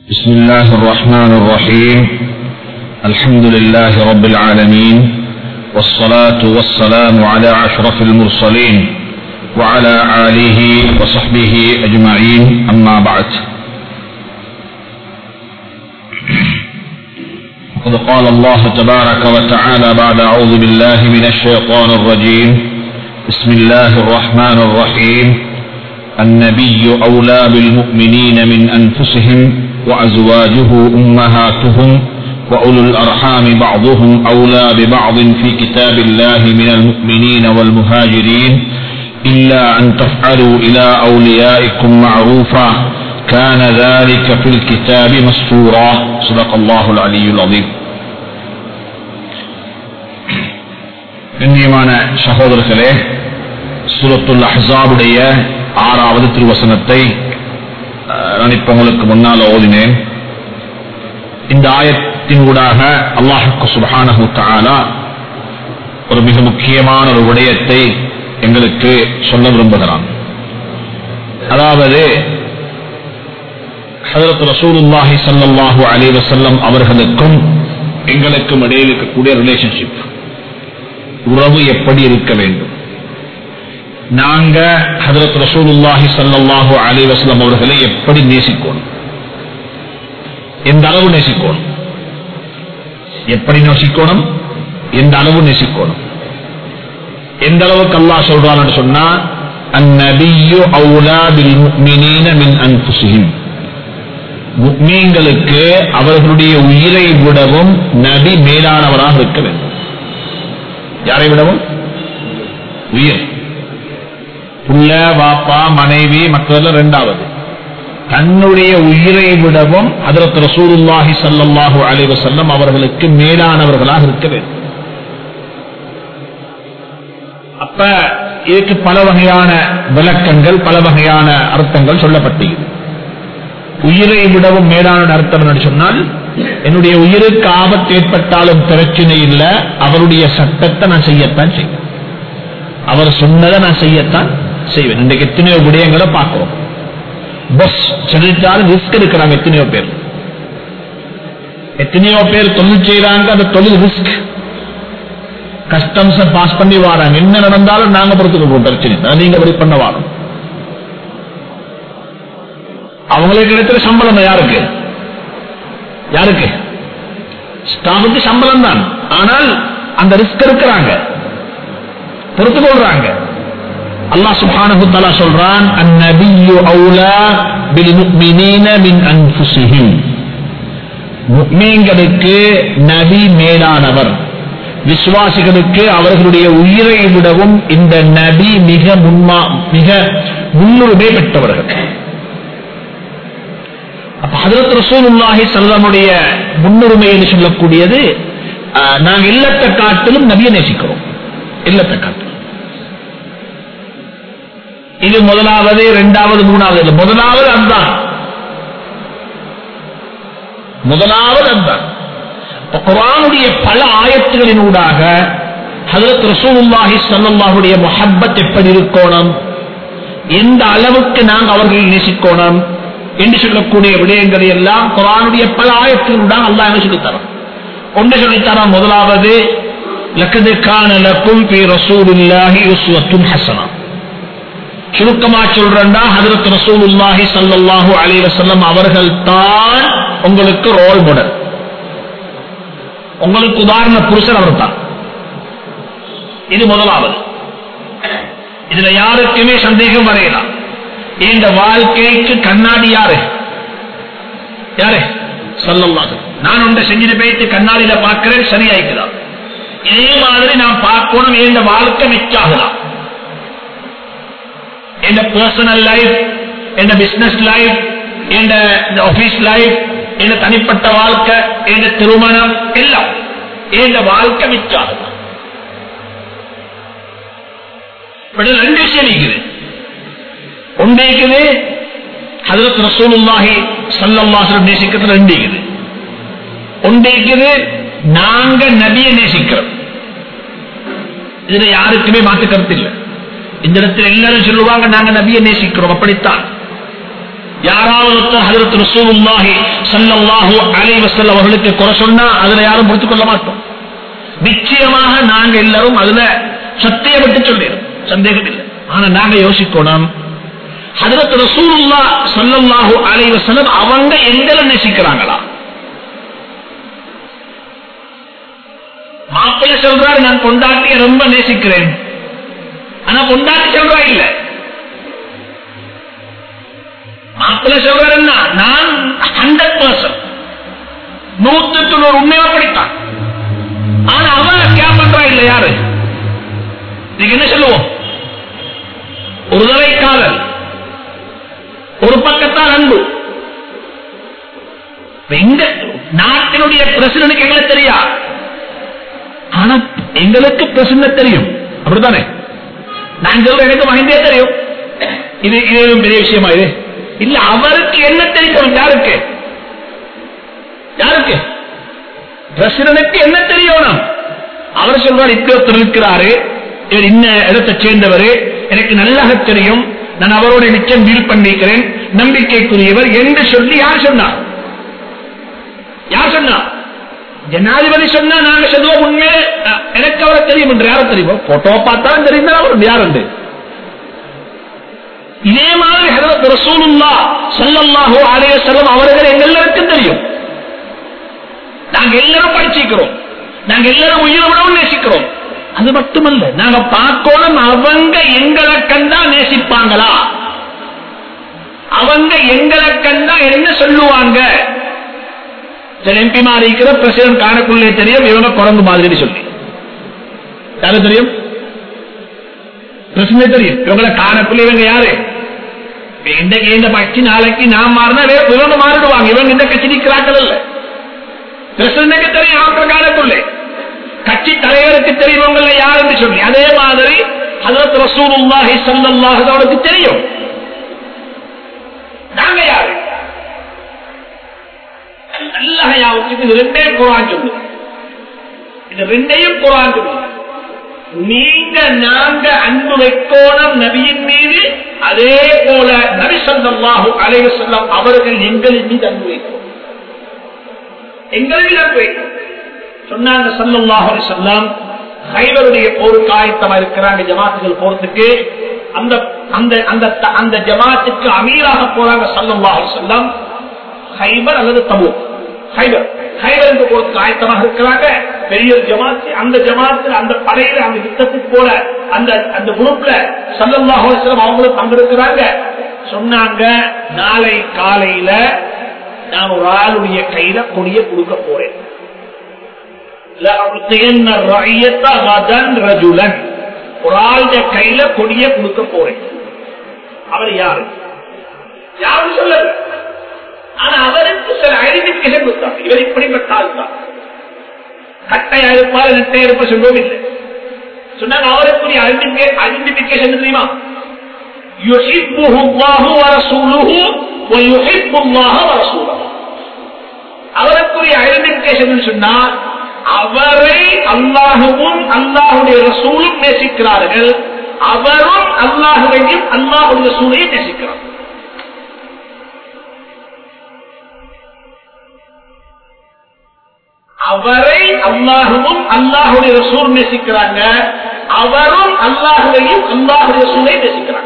بسم الله الرحمن الرحيم الحمد لله رب العالمين والصلاة والسلام على أشرف المرسلين وعلى آله وصحبه أجمعين أما بعد قد قال الله تبارك وتعالى بعد أعوذ بالله من الشيطان الرجيم بسم الله الرحمن الرحيم النبي أولى بالمؤمنين من أنفسهم وأزواجه أمهاتهم وأولو الأرحام بعضهم أولى ببعض في كتاب الله من المؤمنين والمهاجرين إلا أن تفعلوا إلى أوليائكم معروفا كان ذلك في الكتاب مسطورا صدق الله العلي العظيم கண்ணியமான சகோதரர்களே சூரத்துல் அஹ்ஸாபுடைய ஆறாவது திருவசனத்தை நான் இப்ப உங்களுக்கு முன்னால் ஓதினேன் இந்த ஆயத்தின் ஊடாக அல்லாஹுக்கு சுபஹானஹு தஆலா ஒரு மிக முக்கியமான ஒரு விடயத்தை எங்களுக்கு சொல்ல விரும்புகிறான் அதாவது ஹதரத் ரசூலுல்லாஹி ஸல்லல்லாஹு அலைஹி வஸல்லம் அவர்களுக்கும் எங்களுக்கும் இடையில் இருக்கக்கூடிய ரிலேஷன்ஷிப் உறவு எப்படி இருக்க வேண்டும் நாங்க ஹதரத் ரசூலுல்லாஹி ஸல்லல்லாஹு அலைஹி வஸல்லம் அவர்களை எப்படி நேசிக்கணும் எந்த அளவு நேசிக்கணும் எப்படி நேசிக்கணும் எந்த அளவு நேசிக்கணும் எந்த அளவுக்கு அல்லாஹ் சொல்றான்னு சொன்னா அந்நபியு அவுலா பில் முஃமினீன மின் அன்ஃபுஸிஹிம் முக்மீன்களுக்கு அவர்களுடைய உயிரை விடவும் நபி மேலானவராக இருக்க வேண்டும் யாரை விடவும் உயிர் புள்ள வாப்பா மனைவி மற்றதெல்லாம் ரெண்டாவது தன்னுடைய உயிரை விடவும் அதற்கு ரசூலுல்லாஹி சல்லாஹூ அலைவ செல்லம் அவர்களுக்கு மேலானவர்களாக இருக்க வேண்டும் அப்ப இதுக்கு பல வகையான விளக்கங்கள் பல வகையான அர்த்தங்கள் சொல்லப்பட்டது உயிரை விடவும் மேலான அர்த்தம் என்று சொன்னால் என்னுடைய உயிருக்கு ஆபத்து ஏற்பட்டாலும் பிரச்சனை இல்லை அவருடைய சட்டத்தை நான் செய்யத்தான் செய்வேன் அவர் சொன்னதை நான் செய்யத்தான் செய்வேன் இன்றைக்கு எத்தனையோ விடயங்களை பார்க்கிறோம் பஸ் சொல்லிட்டாலும் ரிஸ்க் எடுக்கிறாங்க எத்தனையோ பேர் எத்தனையோ பேர் தொழில் செய்யறாங்க அந்த தொழில் ரிஸ்க் கஸ்டம்ஸ் பாஸ் பண்ணி வராங்க என்ன நடந்தாலும் நாங்க பொறுத்துக்கிறோம் பிரச்சனை நீங்க அப்படி பண்ண வாரம் அவங்களுக்கு கிடைக்கிற சம்பளம் யாருக்கு யாருக்கு ஸ்டாஃபுக்கு சம்பளம் தான் ஆனால் அந்த ரிஸ்க் இருக்கிறாங்க பொறுத்து கொள்றாங்க அல்லாஹ் சுப்ஹானஹு தஆலா சொல்றான் அந்நபியு அவுலா பில் முஃமினீன மின் அன்ஃபுஸிஹிம் முஃமின்களுக்கு நபி மேலானவர் விசுவாசிகளுக்கு அவர்களுடைய உயிரை விடவும் இந்த நபி மிக முன்மா மிக முன்னுரிமை பெற்றவர்கள் ஹதரத் ரசூலுல்லாஹி சல்லமுடைய முன்னுரிமை என்று சொல்லக்கூடியது நாங்க இல்லத்தை காட்டிலும் நபியை நேசிக்கிறோம் இல்லத்தை காட்டிலும் இது முதலாவது இரண்டாவது மூணாவது இல்லை முதலாவது அதுதான் முதலாவது அதுதான் குரானுடைய பல ஆயத்துகளின் ஊடாக ஹதரத் ரசூலுல்லாஹி சல்லாஹுடைய மொஹப்பத் எப்படி இருக்கணும் எந்த அளவுக்கு நாங்கள் அவர்களை நேசிக்கணும் என்று சொல்லக்கூடிய விடயங்களை எல்லாம் குரானுடைய பல ஆயத்தினுடன் அல்லா என்ன சொல்லித்தரோம் ஒன்று சொல்லித்தரோம் முதலாவது லக்கது காணலக்கும் பி ரசூலுல்லாஹி உஸ்வத்தும் ஹசனா சுருக்கமா சொல்றா ஹதரத் ரசூலுல்லாஹி சல்லல்லாஹு அலைஹி வஸல்லம் அவர்கள் தான் உங்களுக்கு ரோல் மாடல் உங்களுக்கு உதாரண புருஷன் அவர் தான் இது முதலாவது இதுல யாருக்குமே சந்தேகம் வரையலாம் இந்த வாழ்க்கைக்கு கண்ணாடி யாரு யாரு சொல்லலாம் நான் ஒன்றை செஞ்சுட்டு போயிட்டு கண்ணாடியில பார்க்கிறேன் சரியாயிக்கலாம் இதே மாதிரி நான் பார்க்கணும் இந்த வாழ்க்கை மிச்சாகலாம் என் பர்சனல் லைஃப் என் பிசினஸ் லைஃப் என் ஆபீஸ் லைஃப் என் தனிப்பட்ட வாழ்க்கை என் திருமணம் எல்லாம் என் வாழ்க்கை மிச்சாகலாம் ரெண்டு விஷயம் இருக்குது ஒன்றேக்குது ஹதரத் ரசூலுல்லாஹி சல்லல்லாஹு நேசிக்கிறது ரெண்டு இருக்குது ஒன்றேக்குது நாங்க நபியை நேசிக்கிறோம் இதுல யாருக்குமே மாற்று கருத்து இல்லை இந்த இடத்துல எல்லாரும் சொல்லுவாங்க நாங்க நபியை நேசிக்கிறோம் அப்படித்தான் யாராவது ஒருத்தர் ஹதரத் ரசூலுல்லாஹி ஸல்லல்லாஹு அலைஹி வஸல்லம் அவர்களுக்கு குறை சொன்னா அதுல யாரும் முடித்துக் கொள்ள மாட்டோம் நிச்சயமாக நாங்க எல்லாரும் அதுல சத்தியப்பட்டு சொல்லிடும் சந்தேகம் இல்லை ஆனா நாங்க யோசிக்கணும் ஹதரத் ரசூலுல்லாஹ் ஸல்லல்லாஹு அலைஹி வஸல்லம் அவங்க எங்களை நேசிக்கிறாங்களா மாப்பிள்ளை சொல்றாரு நான் பொண்டாட்டிய ரொம்ப நேசிக்கிறேன் ஆனா பொண்டாட்டி சொல்றா இல்ல மாப்பிள்ளை சொல்றாரு என்ன நான் ஹண்ட்ரட் பர்சன்ட் நூத்துக்கு நூறு உண்மையா படித்தான் ஆனா அவன் கே பண்றா இல்ல யாரு நீங்க என்ன சொல்லுவோம் ஒரு தலை காதல் ஒரு பக்கத்தால் அன்பு எங்க நாட்டினுடைய பிரசிடனுக்கு எங்களுக்கு தெரியா ஆனா எங்களுக்கு பிரசிடன்ட் தெரியும் அப்படித்தானே நான் சொல்ற எனக்கு மகிந்தே தெரியும் இது இது பெரிய விஷயமா இது இல்ல அவருக்கு என்ன தெரியும் யாருக்கு யாருக்கு பிரசிடனுக்கு என்ன தெரியணும் அவர் சொல்றார் இப்படி ஒருத்தர் இருக்கிறாரு இவர் இன்ன இடத்தை சேர்ந்தவர் எனக்கு நல்லாக தெரியும் நான் அவரோட நிச்சயம் டீல் பண்ணிக்கிறேன் நம்பிக்கைக்குரியவர் என்று சொல்லி யார் சொன்னார் யார் சொன்னார் ஜனாதிபதி சொன்னா நாங்க சொல்லுவோம் உண்மையே அஹ், எனக்கு அவரை தெரியும் என்று யாரும் தெரியும் போட்டோ பார்த்தாலும் தெரியும் அவர் யார் என்று இதே மாதிரி ஹதரத் ரசூலுல்லா ஸல்லல்லாஹு அலைஹி வஸல்லம் அவர்கள் எங்க எல்லாருக்கும் தெரியும் நாங்க எல்லாரும் படிச்சிருக்கிறோம் நாங்க எல்லாரும் உயிரை விடவும் நேசிக்கிறோம் அது மட்டுமல்ல நாங்க பார்க்கணும் அவங்க எங்களை கண்டா நேசிப்பாங்களா அவங்க எங்களை கண்டா என்ன சொல்லுவாங்க சில எம்பி மாதிரி இருக்கிற பிரசிடன்ட் காணக்குள்ளே தெரியும் இவங்க குரங்கு மாதிரி சொல்லி யாரு தெரியும் பிரசிடன்ட் தெரியும் இவங்களை காணக்குள்ள இவங்க யாரு இந்த இந்த கட்சி நாளைக்கு நான் மாறினா வேற இவங்க மாறிடுவாங்க இவங்க இந்த கட்சி நிற்கிறார்கள் இல்ல பிரசிடண்ட்டுக்கு தெரியும் அவங்க காணக்குள்ளே கட்சி தலைவருக்கு தெரியுவங்கள யாருன்னு சொல்லி அதே மாதிரி ஹதரத் ரசூலுல்லாஹி ஸல்லல்லாஹு அலைஹி வஸல்லம் தெரியும் நாங்க யாரு நல்ல ஞாபகத்துக்கு இது ரெண்டே குரான் சொல்லு இது ரெண்டையும் குரான் சொல்லு நீங்க நாங்க அன்பு வைக்கோணம் நபியின் மீது அதே போல நபி ஸல்லல்லாஹு அலைஹி வஸல்லம் அவர்கள் எங்களின் மீது அன்பு வைக்கும் எங்கள் மீது அன்பு வைக்கும் சொன்னாங்க ஸல்லல்லாஹு அலைஹி வஸல்லம் ஹைபருடைய போருக்கு ஆயத்தமா இருக்கிறாங்க ஜமாத்துகள் போறதுக்கு அந்த அந்த அந்த அந்த ஜமாத்துக்கு அமீராக போறாங்க ஸல்லல்லாஹு அலைஹி வஸல்லம் ஹைபர் அல்லது தபூக் ஹைபர் ஹைபர் என்று போறதுக்கு ஆயத்தமாக இருக்கிறாங்க பெரிய ஜமாத் அந்த ஜமாத்தில் அந்த படையில அந்த யுத்தத்துக்கு போல அந்த அந்த குரூப்ல சல்லல்லாஹு அலைஹி வஸல்லம் அவங்களும் பங்கெடுக்கிறாங்க சொன்னாங்க நாளை காலையில நான் ஒரு ஆளுடைய கையில கொடிய கொடுக்க போறேன் لأعطين الرعية غدا رجلا ஒரு ஆளுடைய கையில கொடிய கொடுக்க போறேன் அவர் யாரு யாரும் சொல்லல ஆனா அவருக்கு சில ஐடென்டிபிகேஷன் கொடுத்தாங்க இவர் இப்படிப்பட்ட ஆள் தான் கட்டையா இருப்பார் நெட்டையா இருப்ப சொல்லவும் இல்லை சொன்னாங்க அவருக்குரிய ஐடென்டிபிகேஷன் தெரியுமா يحبه الله ورسوله ويحب الله ورسوله அவருக்குரிய ஐடென்டிபிகேஷன் சொன்னா அவரை அல்லாஹுவும் அல்லாஹுடைய ரசூலும் நேசிக்கிறார்கள் அவரும் அல்லாஹுவையும் அல்லாஹுடைய ரசூலையும் நேசிக்கிறார் அவரை அல்லாஹுவும் அல்லாஹுடைய ரசூல் நேசிக்கிறாங்க அவரும் அல்லாஹுவையும் அல்லாஹுடைய ரசூலை நேசிக்கிறாங்க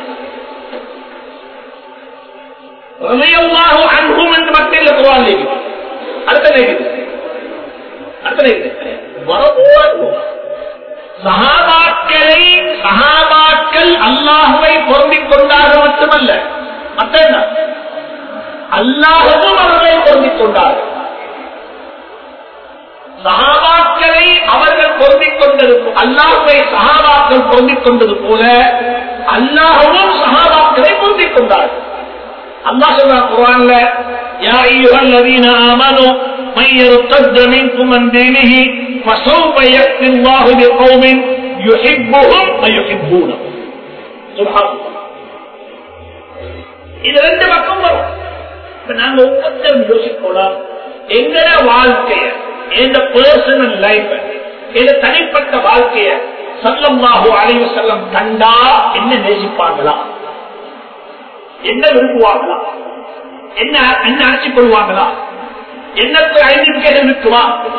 ரலியல்லாஹு அன்ஹும் என்று மட்டும் இல்ல குர்ஆன் இருக்குது அடுத்த இருக்குது அடுத்த இருக்குது வரது சஹாபாக்களை சஹாபாக்கள் அல்லாஹுவை பொருந்திக் கொண்டார்கள் மட்டுமல்ல மற்ற என்ன அல்லாஹுவும் அவர்களை பொருந்திக் கொண்டார்கள் சஹாபாக்களை அவர்கள் பொருந்திக் கொண்டது அல்லாஹுவை சஹாபாக்கள் பொருந்திக் கொண்டது போல அல்லாஹுவும் சஹாபாக்களை பொருந்திக் கொண்டார்கள் அல்லாஹ் சொல்ற குரான்ல யா அய்யுஹல் லதீன ஆமனு من يرتد منكم عن دينه فسوف يأتي الله بقوم يحبهم ويحبونه سبحان الله இது ரெண்டு பக்கம் வரும் இப்ப நாங்க ஒவ்வொருத்தரும் யோசிக்கணும் எங்கட வாழ்க்கைய எந்த பர்சனல் லைஃப் எந்த தனிப்பட்ட வாழ்க்கைய சல்லம்மாஹு அலைவு செல்லம் கண்டா என்ன நேசிப்பாங்களா என்ன விரும்புவாங்களா என்ன என்ன அழைச்சிக் கொள்வாங்களா என்னத்தை ஐடென்டிஃபிகேஷன் இருக்குமா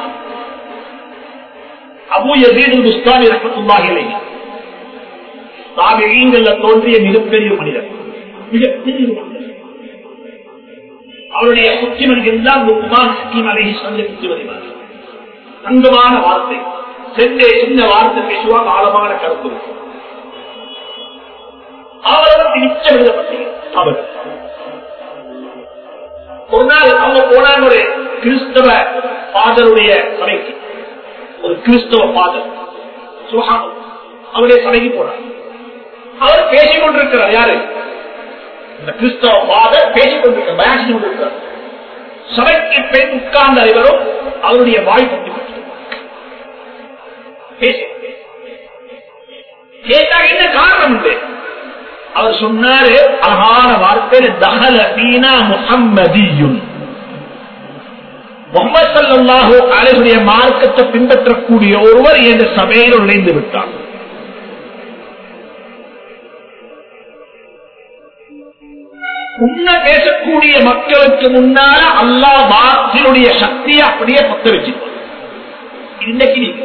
அபு யசீது முஸ்தாமி ரஹமத்துல்லாஹி அலைஹி தாபிஈங்கள்ல தோன்றிய மிகப்பெரிய மனிதர் மிகப்பெரிய மனிதர் அவருடைய புத்திமதிகள் எல்லாம் லுக்மான் ஹக்கீம் அலைஹி சொல்லி புத்திமதிவார் தங்கமான வார்த்தை சென்றே சின்ன வார்த்தை பேசுவாங்க ஆழமான கருத்து இருக்கும் அவரவர் நிச்சயம் எழுதப்பட்டீங்க அவர் ஒரு நாள் அவங்க போனாங்க ஒரு கிறிஸ்தவ பாதருடைய சபைக்கு ஒரு கிறிஸ்தவ பாதர் சுகாமம் அவருடைய சபைக்கு போனார் அவர் பேசிக் கொண்டிருக்கிறார் யாரு இந்த கிறிஸ்தவ பாதர் பேசிக் கொண்டிருக்கிறார் பயாசி கொண்டிருக்கிறார் சபைக்கு பெண் உட்கார்ந்த இவரும் அவருடைய வாய் பற்றி பேசி கேட்டாக என்ன காரணம் உண்டு அவர் சொன்னாரு அழகான வார்த்தையில தகல பீனா முகம்மதியும் முகமது சல்லாஹூ அலையுடைய மார்க்கத்தை பின்பற்றக்கூடிய ஒருவர் இந்த சபையில் நுழைந்து விட்டார் உன்ன பேசக்கூடிய மக்களுக்கு முன்னால அல்லா வாக்கினுடைய சக்தியை அப்படியே பத்த வச்சிருப்பார் இன்னைக்கு நீங்க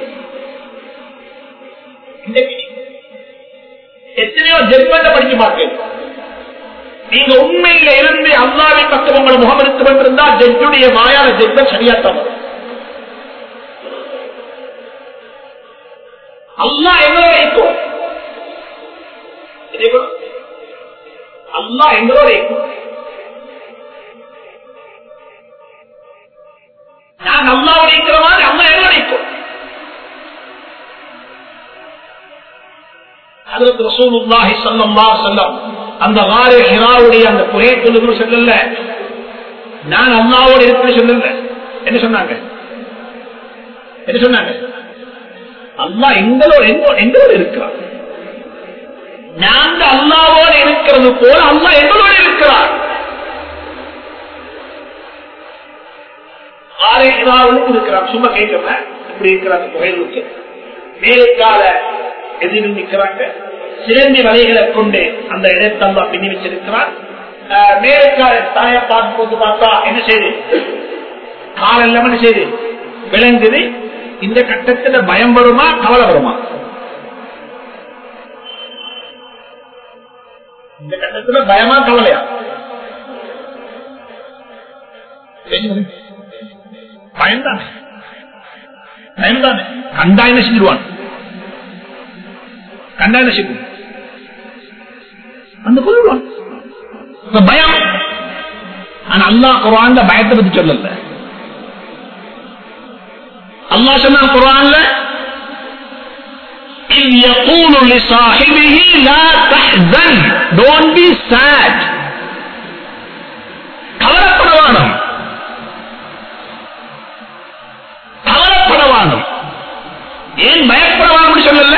இன்னைக்கு நீங்க எத்தனையோ ஜென்மத்தை படிச்சு பார்க்க நீங்க உண்மையில இருந்து அல்லாவின் பக்கம் உங்களை முகம் எடுத்து கொண்டிருந்தா ஜட்ஜுடைய வாயால ஜென்மம் சரியாத்தான் வரும் அல்லா எங்களோட இருக்கும் அல்லா எங்களோட இருக்கும் நான் அல்லாவோட இருக்கிற மாதிரி அல்லா எங்களோட இருக்கும் அதற்கு ரசூலுல்லாஹி ஸல்லல்லாஹு அலைஹி வஸல்லம் அந்த வாரி ஹிராவுடைய அந்த புகைக்குழு சொல்லல நான் அல்லாவோட இருப்பேன்னு சொல்லல என்ன சொன்னாங்க என்ன சொன்னாங்க அல்லாஹ் எங்களோட எங்களோட இருக்கிறார் நாங்க அல்லாவோட இருக்கிறது போல அல்லாஹ் எங்களோட இருக்கிறார் ஆரே ஹிராவுக்கு இருக்கிறார் சும்மா கேட்கிறேன் இப்படி இருக்கிறாங்க புகைகளுக்கு மேலுக்கால எதிரில் நிற்கிறாங்க சிறந்தி வலைகளை கொண்டு அந்த இடத்தை அல்லா பின்னி வச்சிருக்கிறார் மேற்கால தாயை பார்க்கும் போது பார்த்தா என்ன செய்து காலம் இல்லாம என்ன செய்து விளங்குது இந்த கட்டத்துல பயம் வருமா கவலை வருமா இந்த கட்டத்துல பயமா கவலையா பயம்தானே பயம்தானே கண்டா என்ன செஞ்சிருவான் கண்டா என்ன செய்யும் அந்த கொள்ளுவான் பயம் ஆனா அல்லா குரான் பயத்தை பத்தி சொல்லல அல்லா சொன்ன குரான்ல إذ يقول لصاحبه لا تحزن don't be sad கவலைப்படவானம் கவலைப்படவானம் ஏன் பயப்படவானம் சொல்லல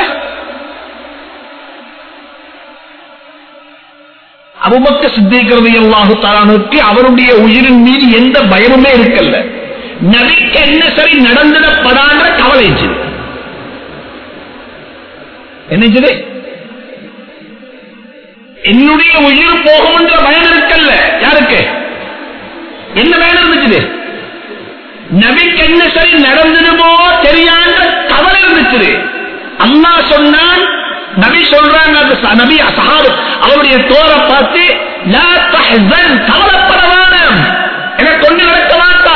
அபுபக்க சித்திக்கிறது அல்லாஹு தாலானுக்கு அவருடைய உயிரின் மீது எந்த பயமுமே இருக்கல்ல நபிக்கு என்ன சரி நடந்துடப்படான்ற கவலை என்ன என்னுடைய உயிர் போகும் என்ற பயம் இருக்கல்ல யாருக்கு என்ன பயம் இருந்துச்சு நபிக்கு என்ன சரி நடந்துடுமோ தெரியாத கவலை இருந்துச்சு அம்மா சொன்னான் நபி சொல்றாங்க அந்த நபி சஹாபு அவருடைய தோரை பார்த்து கவலைப்படவான என கொண்டு நடக்க மாட்டா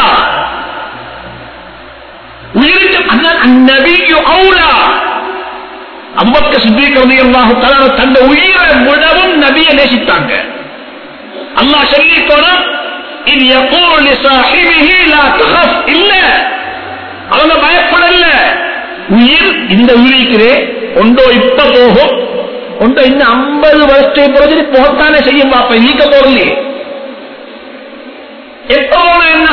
உயிருக்கு நபிக்கு அவுலா அம்பக்க சித்திக்கிறது அல்லாஹு தந்த உயிரை முழவும் நபியை நேசித்தாங்க அல்லா சொல்லி போனோம் இது எப்போது இல்ல அவங்க பயப்படல உயிர் இந்த உயிரிக்கிறே ஒன்றோ இப்ப போகும் ஒன்றோ இன்னும் ஐம்பது வருஷத்துக்கு பிறகு போகத்தானே செய்யும் பாப்ப நீக்க போகலையே எப்ப போகணும் என்ன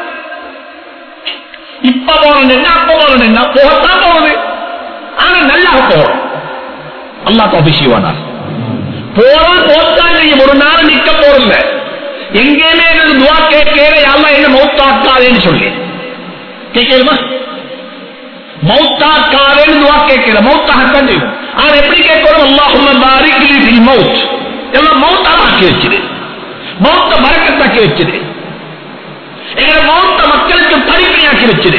இப்ப போகணும் என்ன அப்ப போகணும் என்ன போகத்தான் போகுது ஆனா நல்லா போகணும் அல்லா தோப்பி செய்வானா போறது போத்தான் செய்யும் ஒரு நாள் நிக்க போறல எங்கேயுமே எனக்கு துவா கேட்கிற யாரெல்லாம் என்ன மௌத்தாக்காதேன்னு சொல்லி கேட்கலுமா மௌத்தாக்காதேன்னு துவா கேட்கிற மௌத்தாகத்தான் செய்யும் ஆனா எப்படி கேட்கணும் அல்லாஹும் பாரிக் லி ஃபில் மௌத் எல்லாம் மௌத்தாக ஆக்கி வச்சிரு மௌத்த மறக்கத்தாக்கி வச்சது எங்களை மௌத்த மக்களுக்கு படிப்பையாக்கி வச்சது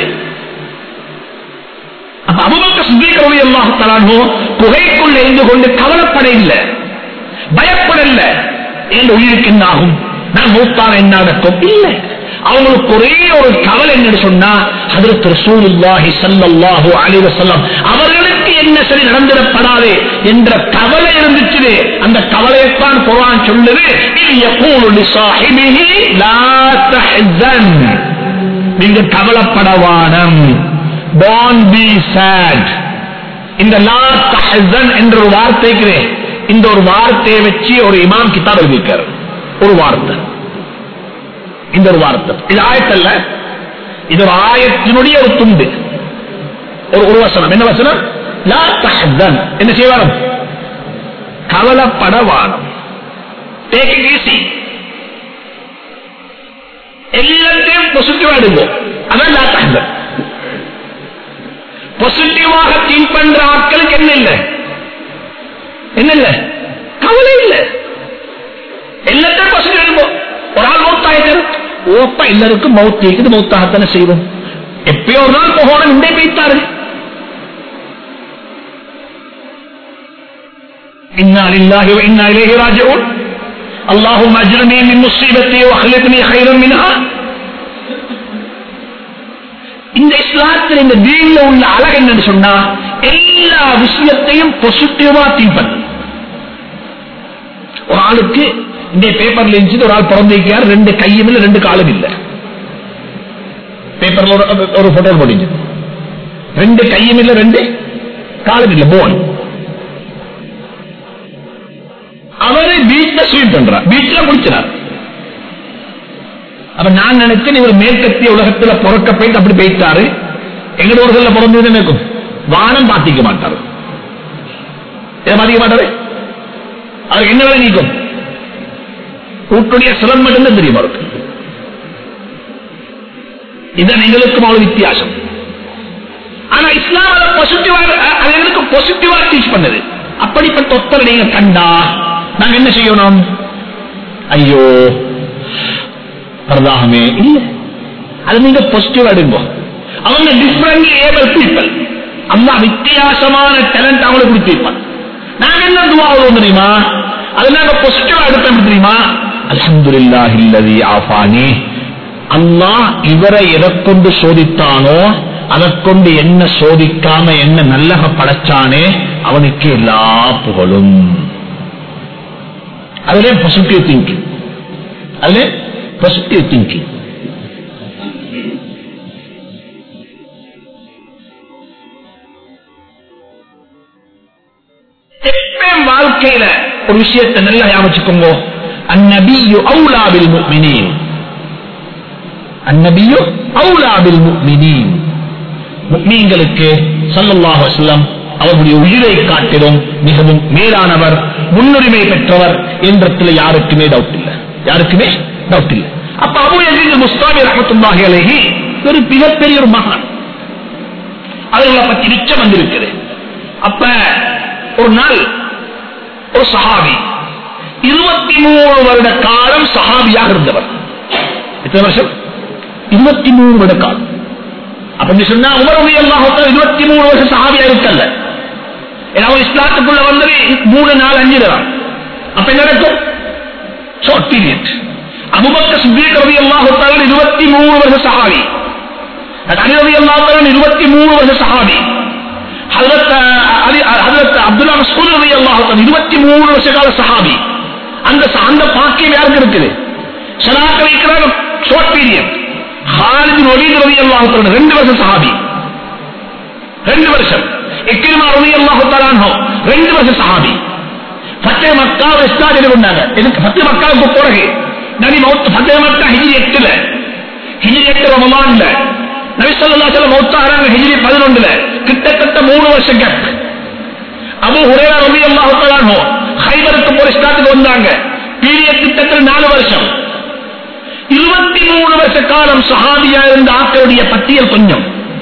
அப்ப அபுபக்க சித்திகரவி எல்லாம் தரானோ குகைக்குள்ள இருந்து கொண்டு கவலைப்பட இல்லை பயப்பட இல்லை என் உயிருக்கு என்ன ஆகும் நான் மூத்தான என்ன நடக்கும் இல்லை அவங்களுக்கு ஒரே ஒரு கவலை என்னன்னு சொன்னா ஹதரத் ரசூலுல்லாஹி ஸல்லல்லாஹு அலைஹி வஸல்லம் அவர்களுக்கு என்ன சரி நடந்திடப்படாது என்ற கவலை இருந்துச்சு அந்த கவலையைத்தான் குர்ஆன் சொல்லுது இது யகூலு லிசாஹிபிஹி லா தஹ்சன் நீங்க கவலைப்படவானம் டோன்ட் பி சேட் இந்த லா தஹ்சன் என்ற ஒரு வார்த்தைக்கு இந்த ஒரு வார்த்தையை வச்சு ஒரு இமாம் கிதாப் எழுதியிருக்காரு ஒரு வார்த்தை இந்த ஒரு வார்த்தை இது ஆயத்தல்ல இது ஒரு ஆயத்தினுடைய ஒரு துண்டு ஒரு ஒரு வசனம் என்ன வசனம் லா தஹ்சன் என்ன செய்வாரம் கவலைப்படவானம் டேக் இட் ஈஸி எல்லாத்தையும் பாசிட்டிவா எடுப்போம் அதான் லா தஹ்சன் பாசிட்டிவாக திங்க் பண்ற ஆட்களுக்கு என்ன இல்லை என்ன இல்ல கவலை இல்ல எல்லாத்தையும் பாசிட்டிவ் எடுப்போம் ஒரு ஆள் மௌத்தாயிட்டு ஓப்பா எல்லாருக்கும் மௌத் இருக்குது மௌத்தாகத்தானே செய்வோம் எப்பயோ ஒரு நாள் போகணும் இண்டே போய்த்தாரு إنا لله وإنا إليه راجعون اللهم أجرني من مصيبتي واخلقني خيرا منها இந்த இஸ்லாத்தில் இந்த தீன்ல உள்ள அழகு என்னன்னு சொன்னா எல்லா விஷயத்தையும் பாசிட்டிவா திங்க் பண்ணு ஒரு ஆளுக்கு இந்த பேப்பர்ல இருந்துச்சு ஒரு ஆள் பிறந்திருக்கார் ரெண்டு கையும் இல்ல ரெண்டு காலும் இல்ல பேப்பர்ல ஒரு ஒரு போட்டோ போட்டு ரெண்டு கையும் இல்ல ரெண்டு காலும் இல்ல போன் அவரு பீச்ல ஸ்வீம் பண்றார் பீச்ல முடிச்சினார் அப்ப நான் நினைச்சேன் இவர் மேற்கத்திய உலகத்துல பிறக்க போயிட்டு அப்படி போயிட்டாரு எங்க ஊர்கள்ல பிறந்தது நினைக்கும் வானம் பாத்திக்க மாட்டாரு இதை பாத்திக்க மாட்டாரு அவர் என்ன வேலை நீக்கும் கூட்டுடைய சிலம் மட்டும்தான் தெரியும் அவருக்கு இதான் எங்களுக்கும் அவ்வளவு வித்தியாசம் ஆனா இஸ்லாம் அதை பாசிட்டிவா அது எங்களுக்கு பாசிட்டிவா டீச் பண்ணது அப்படிப்பட்ட ஒத்தரை நீங்க கண்டா நாங்க என்ன செய்யணும் ஐயோ பிரதாகமே இல்ல அது நீங்க பாசிட்டிவ் எடுங்க அவங்க டிஃபரெண்ட் ஏபிள் பீப்பிள் அம்மா வித்தியாசமான டேலண்ட் அவங்களுக்கு கொடுத்திருப்பான் நாங்க என்ன துவாவோம் தெரியுமா அது நாங்க பாசிட்டிவா எடுத்தோம் தெரியுமா அல்ஹம்துலில்லாஹி அல்லதி ஆஃபானி அல்லாஹ் இவரை எதை கொண்டு சோதித்தானோ அதை கொண்டு என்ன சோதிக்காம என்ன நல்லக படைச்சானே அவனுக்கு எல்லா புகழும் அதுல பாசிட்டிவ் திங்கிங் அதுல பாசிட்டிவ் திங்கிங் எப்பயும் வாழ்க்கையில ஒரு விஷயத்தை நல்லா ஞாபகிச்சுக்கோங்க அந்நபியு அவுலாபில் முக்மினீன் அந்நபியு அவுலாபில் முக்மினீன் முக்மீன்களுக்கு சல்லல்லாஹு அலைஹி வஸல்லம் அவர்களுடைய உயிரை காட்டிலும் மிகவும் மேலானவர் முன்னுரிமை பெற்றவர் என்றத்துல யாருக்குமே டவுட் இல்லை யாருக்குமே டவுட் இல்லை அப்ப அபு யசீத் முஸ்தாமி ரஹமத்துல்லாஹி அலைஹி ஒரு மிகப்பெரிய ஒரு மகான் அவர்களை பத்தி நிச்சயம் வந்திருக்குது அப்ப ஒரு நாள் ஒரு சஹாபி இருபத்தி மூணு வருட காலம் சஹாபியாக இருந்தவர் எத்தனை வருஷம் இருபத்தி மூணு வருட காலம் அப்படி சொன்னா உமரவி அல்லாஹ் இருபத்தி மூணு வருஷம் சஹாபியா இருக்கல்ல ஏன்னா ஒரு இஸ்லாத்துக்குள்ள வந்தது மூணு நாள் அஞ்சு தான் அப்ப என்ன நடக்கும் ஷார்ட் பீரியட் அபுபக்க சித்திக் ரவி அல்லாஹ் இருபத்தி மூணு வருஷ சஹாபி அலி ரவி அல்லாஹ் இருபத்தி மூணு வருஷ சஹாபி அப்துல்லா மசூத் ரவி அல்லாஹ் இருபத்தி மூணு வருஷ கால சஹாபி அந்த அந்த பாக்கியம் யாருக்கு இருக்குது சலாக்க வைக்கிறாங்க ஷார்ட் பீரியட் ஹாலித் ஒலீத் ரவி அல்லாஹ் ரெண்டு வருஷம் சஹாபி ரெண்டு வருஷம் இக்கிரிமா ரவி அல்லாஹு ரெண்டு வருஷம் சஹாபி பத்தே மக்காவை இஸ்லாத்தில் கொண்டாங்க இதுக்கு பத்தே மக்காவுக்கு பிறகு நபி மௌத் பத்தே மக்கா ஹிஜி எட்டுல ஹிஜி எட்டு ரமலான்ல நபி சொல்லா சொல்ல மௌத்தாகிறாங்க ஹிஜி பதினொன்றுல கிட்டத்தட்ட மூணு வருஷம் கேப் அபு ஹுரேரா ரவி அல்லாஹு ஹைபருக்கு போற இஸ்லாத்துக்கு வந்தாங்க பீரியட் கிட்டத்தட்ட நாலு வருஷம் இருபத்தி மூணு வருஷ காலம் சஹாபியா இருந்த ஆக்களுடைய பட்டியல் கொஞ்சம்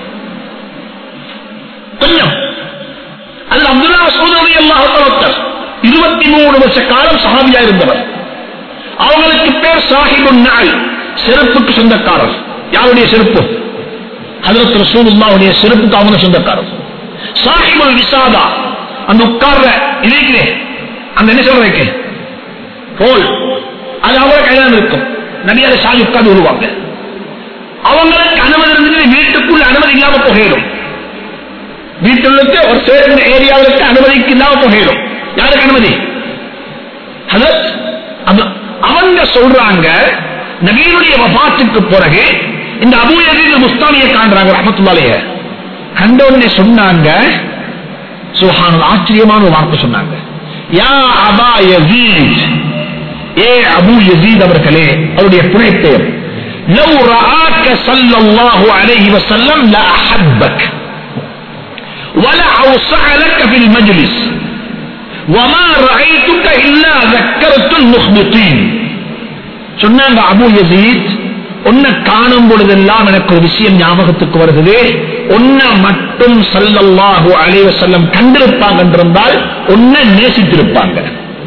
கொஞ்சம் அதில் அப்துல்லா சூதரவி அல்லாஹர் இருபத்தி மூணு வருஷ காலம் சஹாபியா இருந்தவர் அவங்களுக்கு பேர் சாஹிபு நாள் செருப்புக்கு சொந்தக்காரர் யாருடைய செருப்பு ஹதரத் ரசூலுல்லாவுடைய செருப்புக்கு அவங்க சொந்தக்காரர் சாஹிபுல் விசாதா அந்த உட்கார்ற இருக்கிறே அந்த என்ன சொல்றதுக்கு போல் அது அவங்க கையில இருக்கும் நபியார சாதி உட்கார்ந்து வருவாங்க அவங்களுக்கு அனுமதி இருந்தது வீட்டுக்குள்ள அனுமதி இல்லாம புகையிடும் வீட்டுக்கு ஒரு சேர்ந்த ஏரியாவுக்கு அனுமதிக்கு இல்லாம புகையிடும் யாருக்கு அனுமதி ஹதரத் அது- அவங்க சொல்றாங்க நபீனுடைய வபாத்துக்கு பிறகு இந்த அபு யசீத் முஸ்தானியை காண்றாங்க ரஹமத்துல்லாலைய கண்ட உடனே சொன்னாங்க சுஹான் ஆச்சரியமான ஒரு வார்த்தை சொன்னாங்க யா அபா யசீத் ஏ அபு யசீத் அவர்களே அவருடைய புனை பெயர் لو رآك صلى الله عليه وسلم لأحبك ولا أوسع لك في المجلس وما رأيتك إلا ذكرت المخبطين சொன்னாங்க அபு யசீத் உன்னை காணும் பொழுதெல்லாம் எனக்கு ஒரு விஷயம் ஞாபகத்துக்கு வருகிறது உன்னை மட்டும் சல்லல்லாஹு அலைஹி வஸல்லம் கண்டிருப்பாங்க என்றிருந்தால் உன்னை நேசித்திருப்பாங்க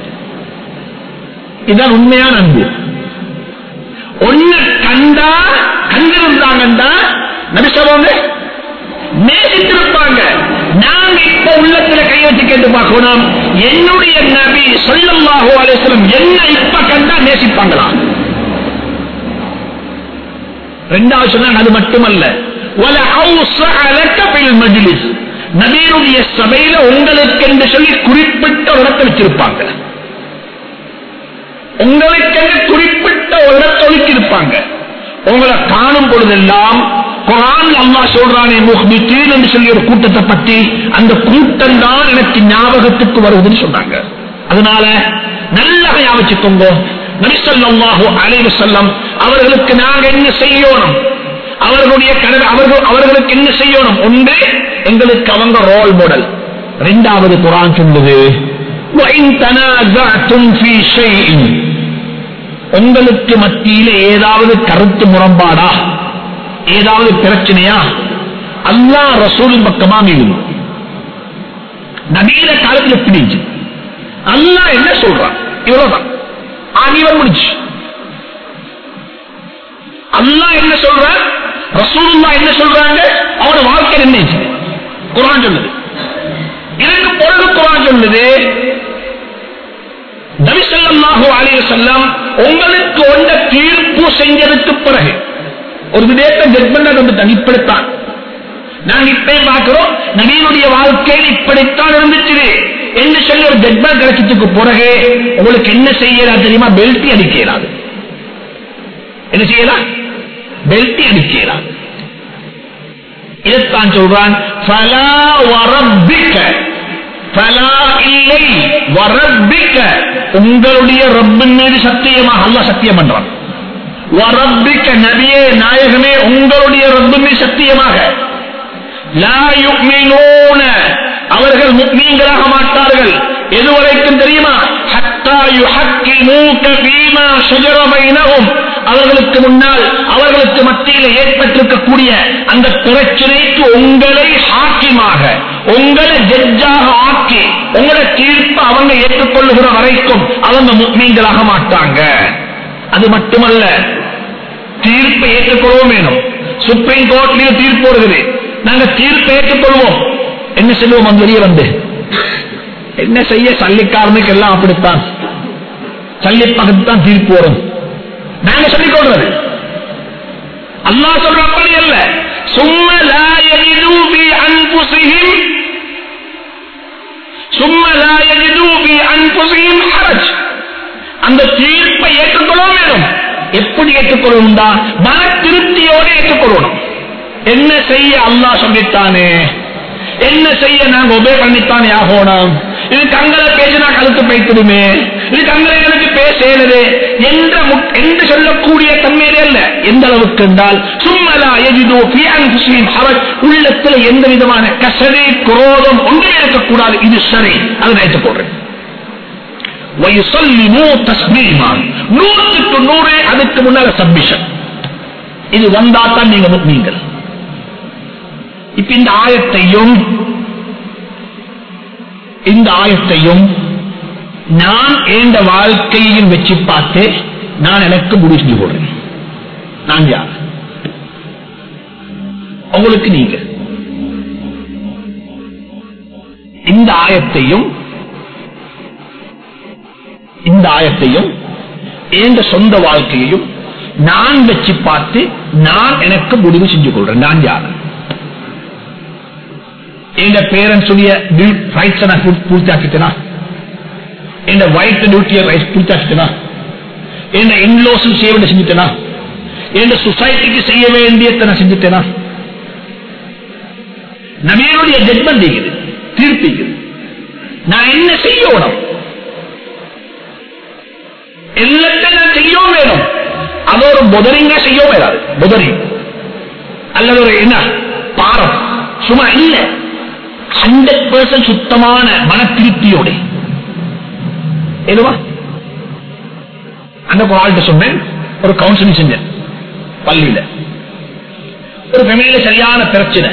இதான் உண்மையான அன்பு உன்னை கண்டா கண்டிருந்தாங்கன்னா நபி சொல்லுவாங்க நேசித்திருப்பாங்க நாங்க இப்ப உள்ளத்துல கை வச்சு கேட்டு பார்க்கணும் என்னுடைய நபி சொல்லல்லாஹு அலிஸ்லம் என்ன இப்ப கண்டா நேசிப்பாங்களா ரெண்டாவது சொன்னாங்க அது மட்டுமல்ல வல அவுஸஅ லக ஃபில் மஜ்லிஸ் நபியுடைய சபையில உங்களுக்கு என்று சொல்லி குறிப்பிட்ட ஒரு இடத்தை வச்சிருப்பாங்க உங்களுக்கென்று குறிப்பிட்ட ஒரு இடத்தை ஒதுக்கியிருப்பாங்க உங்களை காணும் பொழுதெல்லாம் குரான் அம்மா சொல்றானே முஹ்பித்தீன் என்று சொல்லி ஒரு கூட்டத்தை பற்றி அந்த கூட்டம் தான் எனக்கு ஞாபகத்துக்கு வருவதுன்னு சொன்னாங்க அதனால நல்லா ஞாபகிச்சுக்கோங்க நபிசல்லாஹு அலைவு செல்லம் அவர்களுக்கு நாங்க என்ன செய்யணும் அவர்களுடைய கனவு அவர்கள் அவர்களுக்கு என்ன செய்யணும் ஒன்று எங்களுக்கு அவங்க ரோல் மாடல் இரண்டாவது குரான் சொல்லுது وَإِن تَنَازَعْتُمْ فِي شَيْءٍ உங்களுக்கு மத்தியில ஏதாவது கருத்து முரண்பாடா ஏதாவது பிரச்சனையா அல்லாஹ் ரசூலின் பக்கமா மீளும் நவீன காலத்தில் எப்படி இருந்துச்சு? அல்லாஹ் என்ன சொல்றான் இவ்வளவுதான் ஆகியவர் முடிச்சு அல்லாஹ் என்ன சொல்றான் ரசூலுல்லா என்ன சொல்றாங்க அவரோட வாழ்க்கை என்ன இருந்துச்சு? குரான் சொல்லுது இதற்கு பொழுது குரான் சொல்லுது நபிசல்லாஹு அலைஹி வஸல்லம் உங்களுக்கு ஒன்ற தீர்ப்பு செஞ்சதுக்கு பிறகு ஒரு விடயத்தை ஜட்மெண்ட் வந்துட்டாங்க இப்படித்தான் நாங்க இப்ப பார்க்கிறோம் நவீனுடைய வாழ்க்கையில் இப்படித்தான் இருந்துச்சு என்று சொல்லி ஒரு ஜட்மெண்ட் கிடைச்சதுக்கு பிறகு உங்களுக்கு என்ன செய்யலாம் தெரியுமா பெல்ட்டி அடிக்கலாம் என்ன செய்யலாம் பெல்ட்டி அடிக்கலாம் இதைத்தான் சொல்றான் ஃபலா வரப்பிக்க ஃபலா இல்லை வரப்பிக்க உங்களுடைய ரப்பின் மீது சத்தியமாக அல்லாஹ் சத்தியம் பண்றான் வரப்பிக்க நபியே நாயகமே உங்களுடைய ரப்பின் மீது சத்தியமாக லா யுக்மினூன அவர்கள் முக்மீன்களாக மாட்டார்கள் எதுவரைக்கும் தெரியுமா ஹத்தா யுஹக்கிமூக ஃபீமா ஷஜர பைனஹும் அவர்களுக்கு முன்னால் அவர்களுக்கு மத்தியில் ஏற்பட்டிருக்கக்கூடிய அந்த பிரச்சனைக்கு உங்களை ஹாக்கிமாக உங்களை ஜட்ஜாக ஆக்கி உங்களை தீர்ப்பு அவங்க ஏற்றுக்கொள்ளுகிற வரைக்கும் அவங்க முக்மீன்களாக மாட்டாங்க அது மட்டுமல்ல தீர்ப்பை ஏற்றுக்கொள்ளவும் வேணும் சுப்ரீம் கோர்ட்லயே தீர்ப்பு வருகிறது நாங்க தீர்ப்பை ஏற்றுக்கொள்வோம் என்ன செய்வோம் அங்க வெளியே வந்து என்ன செய்ய சல்லிக்காரனுக்கு எல்லாம் அப்படித்தான் சல்லி பக்கத்தான் தீர்ப்பு வரும் நாங்க சொல்லிக் கொள்றது அல்லாஹ் சொல்ற அப்படி அல்ல சும்ம லா யஜிது பி அன்புசிஹிம் சும்ம லா யஜிது பி அன்புசிஹிம் ஹரஜ் அந்த தீர்ப்பை ஏற்றுக்கொள்ளவும் வேணும் எப்படி ஏற்றுக்கொள்ளணும்டா மன திருப்தியோடு ஏற்றுக்கொள்ளணும் என்ன செய்ய அல்லாஹ் சொல்லித்தானே என்ன செய்ய நாங்க உபே பண்ணித்தானே ஆகணும் இது கங்களை பேசினா கழுத்து பைத்திடுமே இது கங்களை எங்களுக்கு பேசேனது என்ற முட்- என்று சொல்லக்கூடிய தன்மையிலே அல்ல எந்த அளவுக்கு என்றால் சும்மலா எதிதோ பியான் அவர் உள்ளத்தில் எந்த விதமான கசரை குரோதம் ஒன்றுமே இருக்கக்கூடாது இது சரி அதை நினைத்துக் கொள்றேன் وَيُسَلِّمُوا تَسْلِيمًا. நூற்றுக்கு நூறு அதுக்கு முன்னால சப்மிஷன் இது வந்தாத்தான் நீங்க நீங்கள் இப்ப இந்த ஆயத்தையும் இந்த ஆயத்தையும் நான் எந்த வாழ்க்கையையும் வச்சு பார்த்து நான் எனக்கு முடிவு செஞ்சு கொள்றேன் நான் யார் உங்களுக்கு நீங்க இந்த ஆயத்தையும் இந்த ஆயத்தையும் எந்த சொந்த வாழ்க்கையையும் நான் வச்சு பார்த்து நான் எனக்கு முடிவு செஞ்சு கொள்றேன் நான் யார் எங்க பேரண்ட்ஸுடைய ரைட்ஸ் நான் பூர்த்தியாக்கிட்டேனா என் வைஃப் டியூட்டியை ரைட்ஸ் பூர்த்தியாக்கிட்டேனா என் இன்லோஸ் செய்ய வேண்டிய செஞ்சுட்டேனா என் சொசைட்டிக்கு செய்ய வேண்டியதை நான் செஞ்சுட்டேனா நபியனுடைய ஜட்மெண்ட் இருக்குது தீர்ப்பிக்குது நான் என்ன செய்யணும் எல்லாத்தையும் நான் செய்யவும் வேணும் அது ஒரு முதலிங்க செய்யவும் வேறாது முதலி அல்லது ஒரு என்ன பாரம் சும்மா இல்ல ஹண்ட்ரட் பர்சன்ட் சுத்தமான மன திருப்தியோட எதுவா அந்த ஆள்கிட்ட சொன்னேன் ஒரு கவுன்சிலிங் செஞ்சேன் பள்ளியில ஒரு ஃபேமிலியில சரியான பிரச்சனை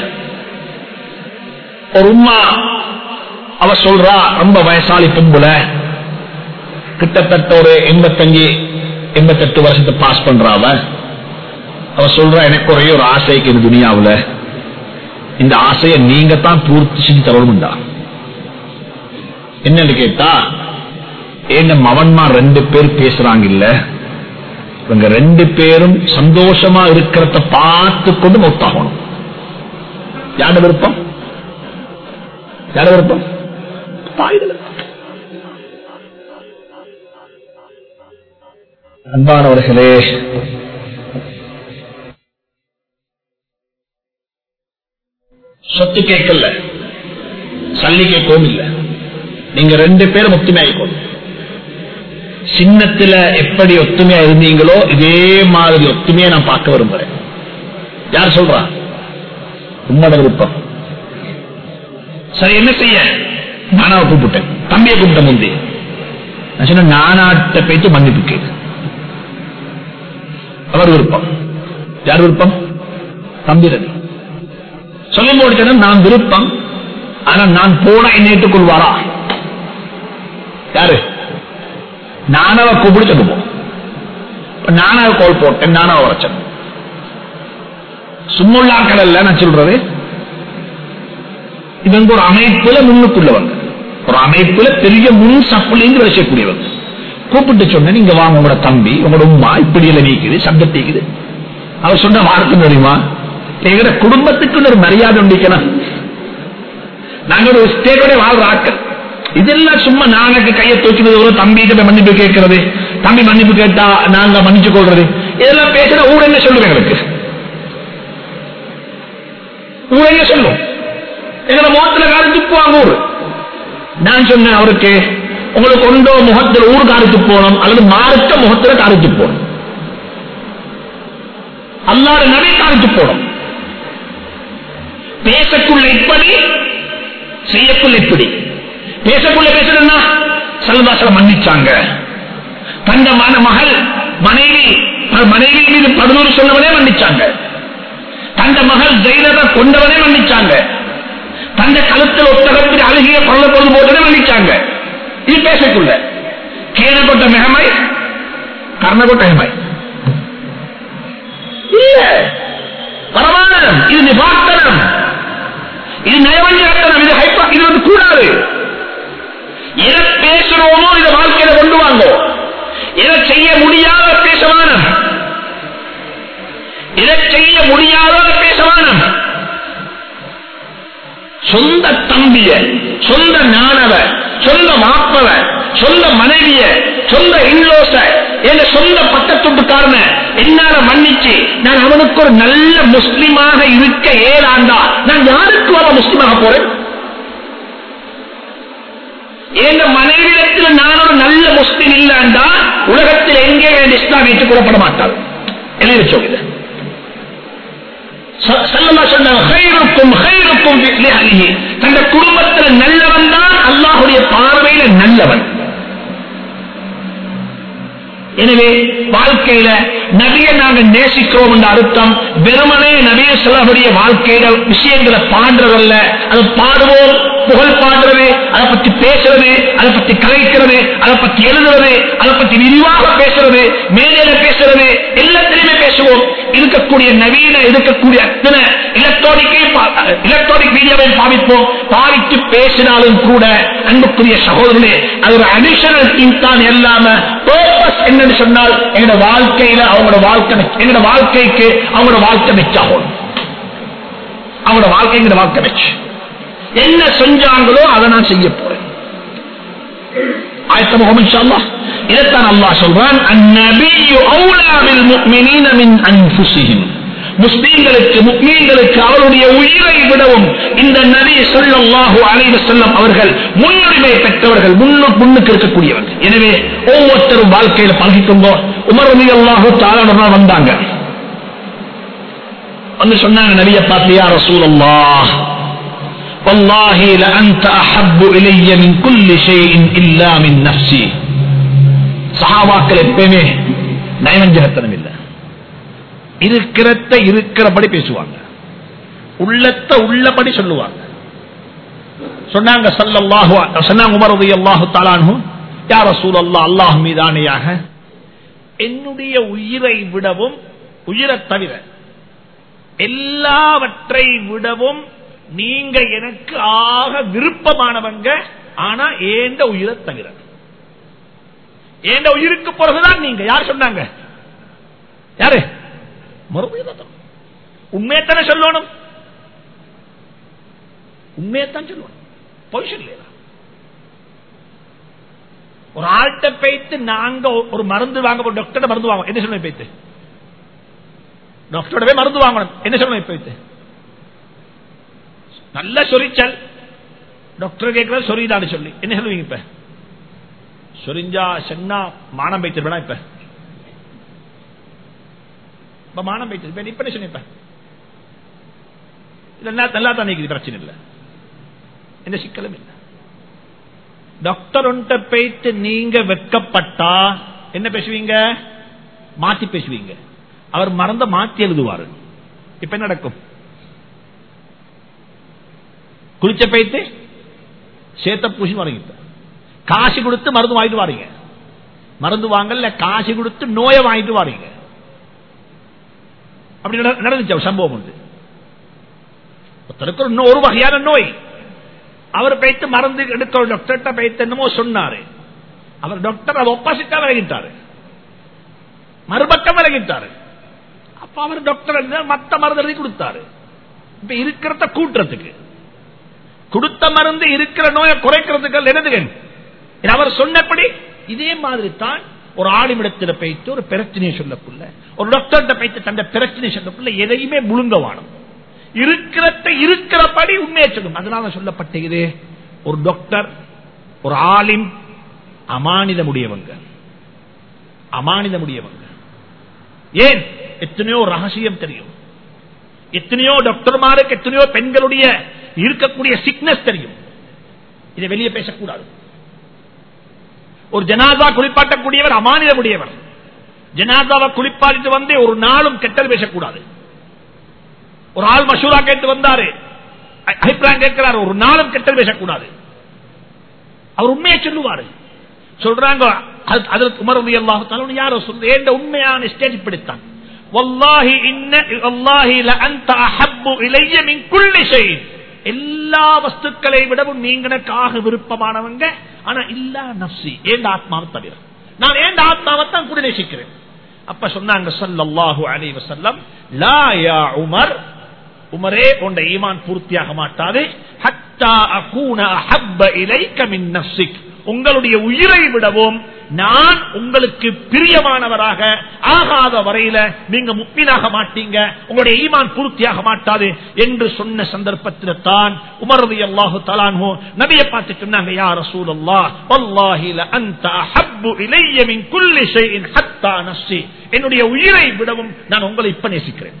ஒரு உமா அவ சொல்றா ரொம்ப வயசாளி பொம்புல கிட்டத்தட்ட ஒரு எண்பத்தஞ்சு எண்பத்தெட்டு வருஷத்தை பாஸ் பண்றா அவ அவ சொல்றா எனக்கு ஒரே ஒரு ஆசைக்கு இந்த துணியாவுல இந்த ஆசையை நீங்க தான் பூர்த்தி செஞ்சு தரணும்டா என்னன்னு கேட்டா என்ன மவன்மா ரெண்டு பேர் பேசுறாங்க இல்ல இவங்க ரெண்டு பேரும் சந்தோஷமா இருக்கிறத பார்த்து கொண்டு மொத்தாகணும் யாரோட விருப்பம் யாரோட விருப்பம் தாயோட விருப்பம். அன்பானவர்களே சொத்து கேட்கல சல்லி கேட்கவும் இல்லை நீங்க ரெண்டு பேரும் ஒத்துமையாயிக்கணும் சின்னத்துல எப்படி ஒத்துமையா இருந்தீங்களோ இதே மாதிரி ஒத்துமையா நான் பார்க்க விரும்புறேன் யார் சொல்றா உம்மோட விருப்பம் சரி என்ன செய்ய நானா கூப்பிட்டேன் தம்பியை கூப்பிட்ட முந்தி நான் சொன்ன நானாட்ட பேச்சு மன்னிப்பு கேட்கு அவர் விருப்பம் யார் விருப்பம் தம்பி ரவி சொல்லும் போது நான் விருப்பம் ஆனா நான் போன என்னை ஏற்றுக்கொள்வாரா யாரு நானவ கூப்பிடு சொல்லுவோம் நானாவ கோல் போட்டேன் நானாவ வரைச்சேன் சும்முள்ளாக்கள் அல்ல நான் சொல்றது இவங்க ஒரு அமைப்புல முன்னுக்குள்ளவங்க ஒரு அமைப்புல பெரிய முன் சப்புலேருந்து வேலை செய்யக்கூடியவங்க கூப்பிட்டு சொன்னேன் நீங்க வாங்க உங்களோட தம்பி உங்களோட உமா இப்படி எல்லாம் நீக்குது சப்ஜெக்ட் நீக்குது அவர் சொன்ன வார்த்தை தெரியுமா எங்கட குடும்பத்துக்கு ஒரு மரியாதை உண்டிக்கணும் நாங்க ஒரு ஸ்டேட்டோட வாழ்ற ஆட்கள் இதெல்லாம் சும்மா நாங்க கையை தூக்கினது ஒரு தம்பிகிட்ட மன்னிப்பு கேட்கறது தம்பி மன்னிப்பு கேட்டா நாங்க மன்னிச்சு கொள்றது இதெல்லாம் பேசுற ஊர் என்ன சொல்லுவேன் எங்களுக்கு ஊர் என்ன சொல்லும் எங்களை முகத்துல காரி துப்புவாங்க ஊர் நான் சொன்னேன் அவருக்கு உங்களுக்கு ஒன்றோ முகத்தில் ஊர் காரித்து போகணும் அல்லது மாறுத்த முகத்தில் காரித்து போகணும் அல்லாத நபி காரித்து போகணும் பேசக்குள்ள இப்படி செய்யக்குள்ள இப்படி பேசக்குள்ள பேசுறா சல்வாசல மன்னிச்சாங்க தந்த மன மகள் மனைவி மனைவி மீது பதினோரு சொன்னவனே மன்னிச்சாங்க தந்த மகள் ஜெயிலத கொண்டவனே மன்னிச்சாங்க தந்த கழுத்தில் ஒத்தகத்தில் அழுகிய கொள்ள கொண்டு போட்டதே மன்னிச்சாங்க இது பேசக்குள்ள கேனப்பட்ட மெகமை கர்ணகொட்ட மெகமை இல்ல பரமானம் இது நிபாத்தனம் இது நயவஞ்சகத்தனம் இது ஹைப்பா இது வந்து கூடாது எதை பேசுறோமோ இதை வாழ்க்கையில கொண்டு வாங்கோ எதை செய்ய முடியாத பேசமானம் இதை செய்ய முடியாத பேசமானம் சொந்த தம்பிய சொந்த நாணவ சொந்த மாப்பவ சொந்த மனைவிய சொந்த இன்லோச என் சொந்த பட்டத்துட்டுக்காரன என்னால மன்னிச்சு நான் அவனுக்கு ஒரு நல்ல முஸ்லிமாக இருக்க ஏழாண்டா நான் யாருக்கு வர முஸ்லிமாக போறேன் என் மனைவிடத்தில் நான் ஒரு நல்ல முஸ்லிம் இல்லாண்டா உலகத்தில் எங்கே என் இஸ்லாம் ஏற்றுக்கொள்ளப்பட மாட்டாள் எழுதி வச்சோங்க தந்த குடும்பத்தில் நல்லவன் தான் அல்லாஹுடைய பார்வையில நல்லவன் எனவே வாழ்க்கையில நபியை நாங்க நேசிக்கிறோம் என்ற அர்த்தம் வெறுமனே நபிய சிலருடைய வாழ்க்கையில விஷயங்களை பாடுறதல்ல அது பாடுவோம் புகழ் பாடுறது அதை பத்தி பேசுறது அதை பத்தி கலைக்கிறது அதை பத்தி எழுதுறது அதை பத்தி விரிவாக பேசுறது மேலே பேசுறது எல்லாத்திலுமே பேசுவோம் இருக்கக்கூடிய நவீன இருக்கக்கூடிய அத்தனை எலக்ட்ரானிக்கை எலக்ட்ரானிக் மீடியாவை பாவிப்போம் பாவித்து பேசினாலும் கூட அன்புக்குரிய சகோதரனே அது ஒரு அடிஷனல் திங் தான் இல்லாம பர்பஸ் என்னன்னு சொன்னால் எங்களோட வாழ்க்கையில அவங்களோட வாழ்க்கை எங்களோட வாழ்க்கைக்கு அவங்களோட வாழ்க்கை வச்சாகும் அவங்களோட வாழ்க்கை எங்களோட வாழ்க்கை வச்சு என்ன செஞ்சாங்களோ அதை நான் செய்ய போறேன் ஆயத்த முகமது ஷல்லா இதைத்தான் அல்லாஹ் சொல்றான் அந்நபியு அவுலா பில் முஃமினீன மின் அன்ஃபுஸிஹிம் முஸ்லீம்களுக்கு முக்மீன்களுக்கு அவருடைய உயிரை விடவும் இந்த நபி ஸல்லல்லாஹு அலைஹி வஸல்லம் அவர்கள் முன்னுரிமை பெற்றவர்கள் முன்னு முன்னுக்கு இருக்கக்கூடியவர்கள் எனவே ஒவ்வொருத்தரும் வாழ்க்கையில பழகிக்கொண்டோ உமர் ரலியல்லாஹு தஆலா வந்தாங்க வந்து சொன்னாங்க நபியை பார்த்து யா ரசூலல்லாஹ் والله لأنت أحب إلي من كل شيء إلا من نفسي சஹாபாக்கள் எப்பயுமே நயவஞ்சகத்தனம் இல்லை இருக்கிறத இருக்கிறபடி பேசுவாங்க உள்ளத்தை உள்ளபடி சொல்லுவாங்க சொன்னாங்க சல்லல்லாஹு சொன்னாங்க உமர் ரலியல்லாஹு தஆலாஹு யா ரசூலல்லாஹ் அல்லாஹ் மீதானையாக என்னுடைய உயிரை விடவும் உயிரை தவிர எல்லாவற்றை விடவும் நீங்க எனக்கு ஆக விருப்பமானவங்க ஆனா ஏண்ட உயிரை தவிர ஏண்ட உயிருக்கு பிறகுதான் நீங்க யார் சொன்னாங்க யாரு மறுபடியும் உண்மையத்தானே சொல்லணும் உண்மையத்தான் சொல்லணும் பொய் சொல்லல ஒரு ஆள்கிட்ட போய்த்து நாங்க ஒரு மருந்து வாங்க டாக்டர் மருந்து வாங்க என்ன சொல்லணும் போய்த்து டாக்டரோட போய் மருந்து வாங்கணும் என்ன சொல்லணும் போய்த்து நல்ல சொரிச்சல் டாக்டர் கேட்கறது சொரிதான்னு சொல்லி என்ன சொல்லுவீங்க இப்ப சொரிஞ்சா சென்னா மானம் வைத்திருப்பா இப்ப இப்ப மானம் வைத்திருப்பேன் இப்ப என்ன சொன்ன இதெல்லாம் நல்லா தான் நீக்குது பிரச்சனை இல்லை எந்த சிக்கலும் இல்லை டாக்டர் ஒன்ட்ட போயிட்டு நீங்க வெட்கப்பட்டா என்ன பேசுவீங்க மாத்தி பேசுவீங்க அவர் மறந்த மாத்தி எழுதுவாரு இப்ப என்ன நடக்கும் குளிச்ச போயிட்டு சேத்த பூசி வரீங்க காசு கொடுத்து மருந்து வாங்கிட்டு வாரீங்க மருந்து வாங்கல காசு கொடுத்து நோயை வாங்கிட்டு வாரீங்க அப்படி நடந்துச்சு சம்பவம் உண்டு ஒருத்தருக்கு இன்னும் ஒரு வகையான நோய் அவர் போயிட்டு மருந்து எடுக்க டாக்டர்கிட்ட போயிட்டு என்னமோ சொன்னாரு அவர் டாக்டர் அது ஒப்பாசிட்டா விலகிட்டாரு மறுபக்கம் விலகிட்டாரு அப்ப அவர் டாக்டர் மத்த மருந்து எழுதி கொடுத்தாரு இப்ப இருக்கிறத கூட்டுறதுக்கு கொடுத்த மருந்து இருக்கிற நோயை குறைக்கிறதுக்கு என்னதுகள் அவர் சொன்னபடி இதே மாதிரி தான் ஒரு ஆளுமிடத்தில் போயிட்டு ஒரு பிரச்சனையை சொல்லக்குள்ள ஒரு டாக்டர்கிட்ட போயிட்டு தந்த பிரச்சனை சொல்லக்குள்ள எதையுமே முழுங்கவானும் இருக்கிறத இருக்கிறபடி உண்மையை சொல்லும் அதனால சொல்லப்பட்டது ஒரு டாக்டர் ஒரு ஆலிம் அமானிதமுடையவங்க அமானிதமுடையவங்க ஏன் எத்தனையோ ரகசியம் தெரியும் எத்தனையோ டாக்டர்மாருக்கு எத்தனையோ பெண்களுடைய இருக்கக்கூடிய சிக்னஸ் தெரியும் இதை வெளியே பேசக்கூடாது ஒரு ஜனாதா குளிப்பாட்டக்கூடியவர் அமானிதமுடையவர் ஜனாதாவை குளிப்பாட்டிட்டு வந்து ஒரு நாளும் கெட்டல் பேசக்கூடாது ஒரு ஆள் மசூரா கேட்டு வந்தாரு அபிப்பிராயம் கேட்கிறார் ஒரு நாளும் கெட்டல் பேசக்கூடாது அவர் உண்மையை சொல்லுவாரு சொல்றாங்க அதற்கு உமரது அல்லாஹாலும் யாரோ சொல்லு ஏண்ட உண்மையான ஸ்டேஜ் இப்படித்தான் والله ان والله لانت احب الي من كل شيء எல்லா வஸ்துக்களை விடவும் நீங்க எனக்காக விருப்பமானவங்க ஆனா இல்லா நப்சி ஏண்ட ஆத்மாவை தவிர நான் ஏண்ட ஆத்மாவை தான் கூட நேசிக்கிறேன் அப்ப சொன்னாங்க சல்லல்லாஹு அலைஹி வஸல்லம் லா யா உமர் உமரே உண்ட ஈமான் பூர்த்தியாக மாட்டாது ஹத்தா அகூன அஹப்ப இலைக்க மின் நஃப்ஸிக் உங்களுடைய உயிரை விடவும் நான் உங்களுக்கு பிரியமானவராக ஆகாத வரையில நீங்க முப்பினாக மாட்டீங்க உங்களுடைய ஈமான் பூர்த்தியாக மாட்டாது என்று சொன்ன சந்தர்ப்பத்தில் தான் உமரது அல்லாஹு தலான்ஹோ நபிய பார்த்து சொன்னாங்க யார் ரசூல் அல்லாஹ் வல்லாஹில அந்த அஹப்பு இலைய மின் குல்லி ஷைஇன் ஹத்தா நஃப்ஸி என்னுடைய உயிரை விடவும் நான் உங்களை இப்ப நேசிக்கிறேன்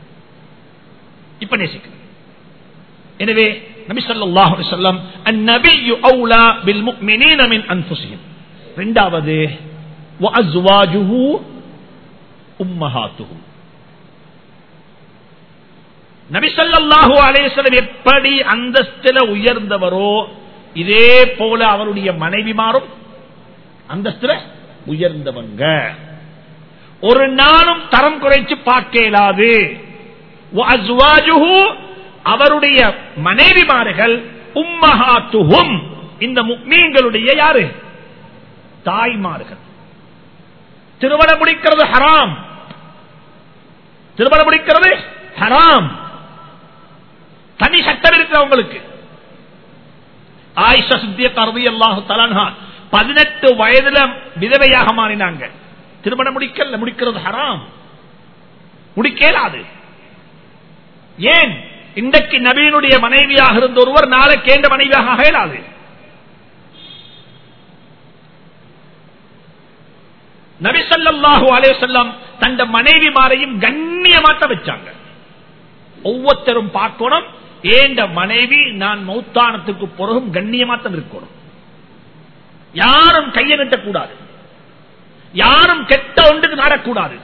இப்ப நேசிக்கிறேன் எனவே நபி ஸல்லல்லாஹு அலைஹி வஸல்லம் அன்-நபியு அவுலா பில் முஃமினீன மின் அன்ஃபுஸிஹிம் இரண்டாவது வஅஸ்வாஜுஹு உம்மஹாத்துஹும் நபிசல்லாஹு அலேஸ்வரம் எப்படி அந்தஸ்தில உயர்ந்தவரோ இதே போல அவருடைய மனைவிமாரும் அந்தஸ்தில உயர்ந்தவங்க ஒரு நாளும் தரம் குறைச்சு பார்க்க இயலாது வஅஸ்வாஜுஹு, அவருடைய மனைவிமார்கள் உம்மஹாத்துஹும் இந்த முக்மீன்களுடைய யாரு தாய்மார்கள் திருமணம் முடிக்கிறது ஹராம் திருமணம் முடிக்கிறது ஹராம் தனி சட்டம் இருக்கு அவங்களுக்கு ஆயிஷா சித்திய கருதி அல்லாஹு தலான்ஹா பதினெட்டு வயதுல விதவையாக மாறினாங்க திருமணம் முடிக்கல முடிக்கிறது ஹராம் முடிக்கலாது ஏன் இன்றைக்கு நபீனுடைய மனைவியாக இருந்த ஒருவர் நாளை கேண்ட மனைவியாக ஆக இயலாது நபி ஸல்லல்லாஹு அலைஹி வஸல்லம் தந்த மனைவிமாரையும் கண்ணியமாட்ட வச்சாங்க ஒவ்வொருத்தரும் பார்க்கணும் ஏண்ட மனைவி நான் மௌத்தானத்துக்கு பிறகும் கண்ணியமாட்டம் இருக்கணும் யாரும் கையை நீட்டக்கூடாது யாரும் கெட்ட ஒன்றுக்கு நாடக்கூடாது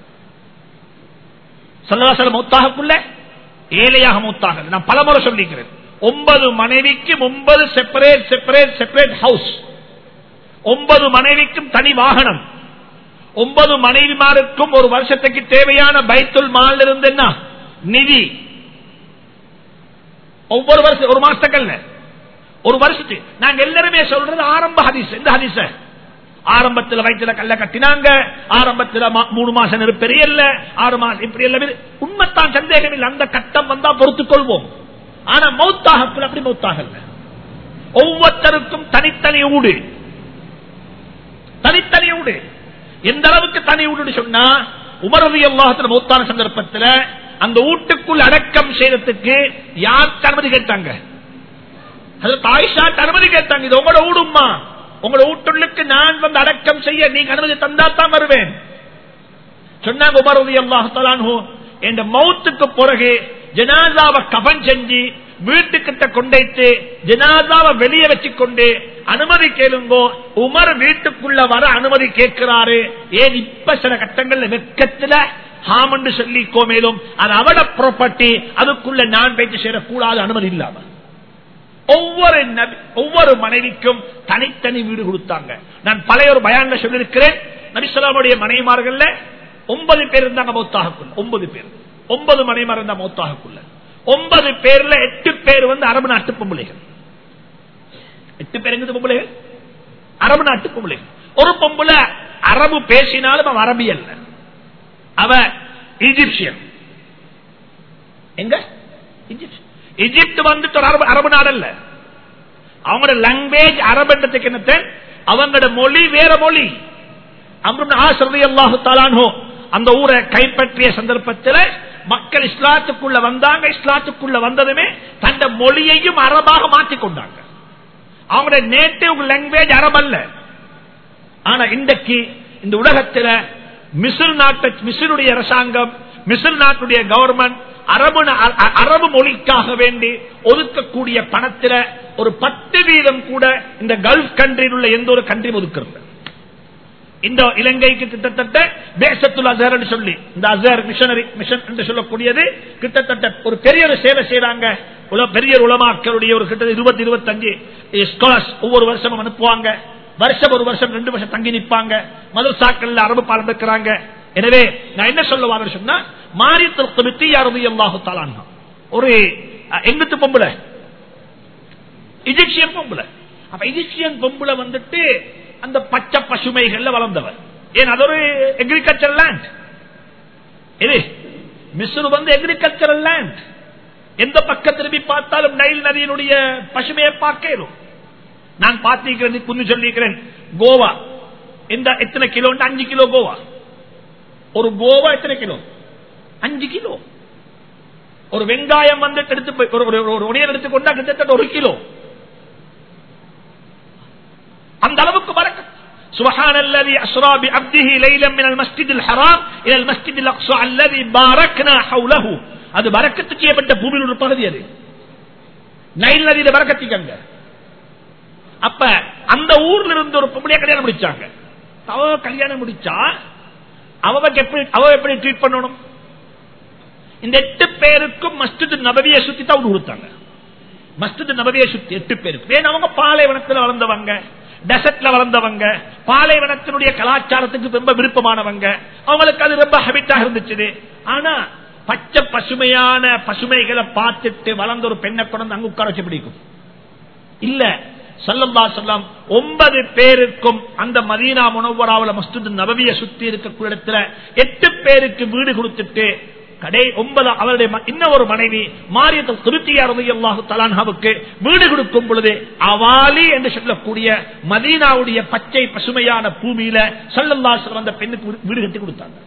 சொல்லவாசல மௌத்தாகக்குள்ள ஏழையாக மௌத்தாக நான் பலமுறை சொல்லிக்கிறேன் ஒன்பது மனைவிக்கும் ஒன்பது செப்பரேட் செப்பரேட் செப்பரேட் ஹவுஸ் ஒன்பது மனைவிக்கும் தனி வாகனம் ஒன்பது மனைவிமாருக்கும் ஒரு வருஷத்துக்கு தேவையான பைத்துல் மால் இருந்து என்ன நிதி ஒவ்வொரு வருஷம் ஒரு மாசத்துக்கல்ல ஒரு வருஷத்துக்கு நாங்க எல்லாருமே சொல்றது ஆரம்ப ஹதீஸ் இந்த ஹதீஸ ஆரம்பத்தில் வயிற்றுல கல்ல கட்டினாங்க ஆரம்பத்தில் மா- மூணு மாசம் நெருப்பெரிய இல்ல ஆறு மாசம் இப்படி எல்லாம் இரு- உண்மைத்தான் சந்தேகம் இல்லை அந்த கட்டம் வந்தா பொறுத்துக் கொள்வோம் ஆனா மௌத்தாகக்குள் அப்படி மௌத்தாகல ஒவ்வொருத்தருக்கும் தனித்தனி ஊடு தனித்தனி ஊடு எந்த அளவுக்கு தனி ஊடு சொன்னா உமரவி அல்லாஹத்துல மௌத்தான சந்தர்ப்பத்தில் அந்த வீட்டுக்குள் அடக்கம் செய்யறதுக்கு யாருக்கு அனுமதி கேட்டாங்க அதுல ஆயிஷாக்கு அனுமதி கேட்டாங்க இது உங்களோட ஊடுமா உங்களோட வீட்டுள்ளுக்கு நான் வந்து அடக்கம் செய்ய நீங்க அனுமதி தந்தா தான் வருவேன் சொன்னாங்க உமர் ரதி அல்லாஹு என்ற மௌத்துக்கு பிறகு ஜனாதாவை கபன் செஞ்சு வீட்டுக்கிட்ட கொண்டைத்து ஜனாதாவை வெளியே வச்சு கொண்டு அனுமதி கேளுங்கோ உமர் வீட்டுக்குள்ள வர அனுமதி கேட்கிறாரு ஏன் இப்ப சில கட்டங்கள்ல வெக்கத்துல ஹாமண்டு சொல்லிக்கோ மேலும் அது அவட ப்ராப்பர்ட்டி அதுக்குள்ள நான் வைத்து சேரக்கூடாது அனுமதி இல்லாம ஒவ்வொரு நபி- ஒவ்வொரு மனைவிக்கும் தனித்தனி வீடு கொடுத்தாங்க நான் பழைய ஒரு பயான்ல சொல்லியிருக்கிறேன் நபிசலாமுடைய மனைவிமார்கள்ல ஒன்பது பேர் இருந்தாங்க மௌத்தாகக்குள்ள ஒன்பது பேர் ஒன்பது மனைவிமார் இருந்தா மௌத்தாகக்குள்ள ஒன்பது பேர்ல எட்டு பேர் வந்து அரபு நாட்டு பொம்பளைகள் எட்டு பேர் எங்க பொம்பளைகள் அரபு நாட்டு பொம்பளைகள் ஒரு பொம்பளை அரபு பேசினாலும் அவன் அரபி அல்ல அவ ஈஜிப்சியன் எங்க ஈஜிப்ட் எஜிப்ட் வந்துட்டு ஒரு அரபு அரபு நாடு அல்ல அவங்களோட லாங்குவேஜ் அரபன்றதுக்கு என்னத்த அவங்களோட மொழி வேற மொழி அல்லாஹு தாலானோ அந்த ஊரை கைப்பற்றிய சந்தர்ப்பத்தில் மக்கள் இஸ்லாத்துக்குள்ள வந்தாங்க இஸ்லாத்துக்குள்ள வந்ததுமே தந்த மொழியையும் அரபாக மாற்றிக் கொண்டாங்க அவங்களுடைய நேட்டிவ் லாங்குவேஜ் அரபல்ல ஆனா இன்றைக்கு இந்த உலகத்தில் மிசில் நாட்டு மிசிலுடைய அரசாங்கம் மிசில் நாட்டுடைய கவர்மெண்ட் அரபு நா- அ- அ- அரபு மொழிக்காக வேண்டி ஒதுக்கக்கூடிய பணத்துல ஒரு பத்து வீதம் கூட இந்த கல்ஃப் கண்ட்ரியில் உள்ள எந்த ஒரு கண்ட்ரியும் ஒதுக்கிறது இந்த இலங்கைக்கு கிட்டத்தட்ட தேசத்துல் அசர் என்று சொல்லி இந்த அசர் மிஷனரி மிஷன் என்று சொல்லக்கூடியது கிட்டத்தட்ட ஒரு பெரிய ஒரு சேவை செய்யறாங்க உல- பெரிய ஒரு உலமாக்களுடைய ஒரு கிட்ட இருபத்தி இருபத்தஞ்சு ஸ்காலர்ஸ் ஒவ்வொரு வருஷமும் அனுப்புவாங்க வருஷம் ஒரு வருஷம் ரெண்டு வருஷம் தங்கி நிற்பாங்க மதரசாக்கள்ல அரபு பாலம் இருக்கிறாங்க எனவே நான் என்ன சொல்ல வாங்க சொன்னா மாரியத்தில் யாரும் அல்லாஹு தாலான்ஹா. ஒரு அஹ், எங்கத்து பொம்பளை இஜிப்சியன் பொம்பளை அப்ப இஜிப்சியன் பொம்பளை வந்துட்டு அந்த பச்சை பசுமைகள்ல வளர்ந்தவர் ஏன் அது ஒரு எக்ரிகல்ச்சர் லேண்ட் இது மிஸ்ரு வந்து எக்ரிகல்ச்சரல் லேண்ட் எந்த பக்கம் திரும்பி பார்த்தாலும் நைல் நதியினுடைய பசுமையை பார்க்கிறோம் நான் பார்த்திருக்கிறேன் புண்ணு சொல்லியிருக்கிறேன் கோவா இந்த எத்தனை கிலோ அஞ்சு கிலோ கோவா ஒரு கோவா எத்தனை கிலோ அஞ்சு கிலோ ஒரு வெங்காயம் வந்து எடுத்து போய் ஒரு- ஒரு- ஒரு உடையர் எடுத்துக்கொண்டா கிட்டத்தட்ட ஒரு கிலோ அந்த அளவுக்கு பறக்க سبحان الذي أسرى بعبده ليلا من المسجد الحرام إلى المسجد الأقصى الذي باركنا حوله அது பறக்கத்து செய்யப்பட்ட பூமியில் ஒரு பகுதி அது நைல் நதியில பறக்கத்திக்கங்க அப்ப அந்த ஊர்ல இருந்து ஒரு பொம்பளைய கல்யாணம் முடிச்சாங்க அவ கல்யாணம் முடிச்சா அவக்கு எப்படி அவ எப்படி ட்ரீட் பண்ணணும் இந்த எட்டு பேருக்கும் மஸ்ஜித் நபவியை சுத்தி தான் விடு கொடுத்தாங்க மஸ்ஜித் நபவியை சுத்தி எட்டு பேருக்கு ஏன் அவங்க பாலைவனத்தில் வளர்ந்தவங்க டெசர்ட்ல வளர்ந்தவங்க பாலைவனத்தினுடைய கலாச்சாரத்துக்கு ரொம்ப விருப்பமானவங்க அவங்களுக்கு அது ரொம்ப ஹபிட்டா இருந்துச்சு ஆனா பச்சை பசுமையான பசுமைகளை பார்த்துட்டு வளர்ந்த ஒரு பெண்ணை கொண்டு அங்க உட்கார வச்சு பிடிக்கும் இல்ல சல்லல்லா சொல்லாம் ஒன்பது பேருக்கும் அந்த மதீனா முனவராவில் மஸ்ஜித் நபவிய சுத்தி இருக்கக்கூடிய இடத்துல எட்டு பேருக்கு வீடு கொடுத்துட்டு கடை ஒன்பது அவருடைய ம- இன்னும் ஒரு மனைவி மாரியத்தை திருத்தியார் அல்லாஹு தலான்ஹாவுக்கு வீடு கொடுக்கும் பொழுது அவாலி என்று சொல்லக்கூடிய மதீனாவுடைய பச்சை பசுமையான பூமியில சல்லல்லா சொல்லம் அந்த பெண்ணுக்கு வீடு- வீடு கட்டி கொடுத்தாங்க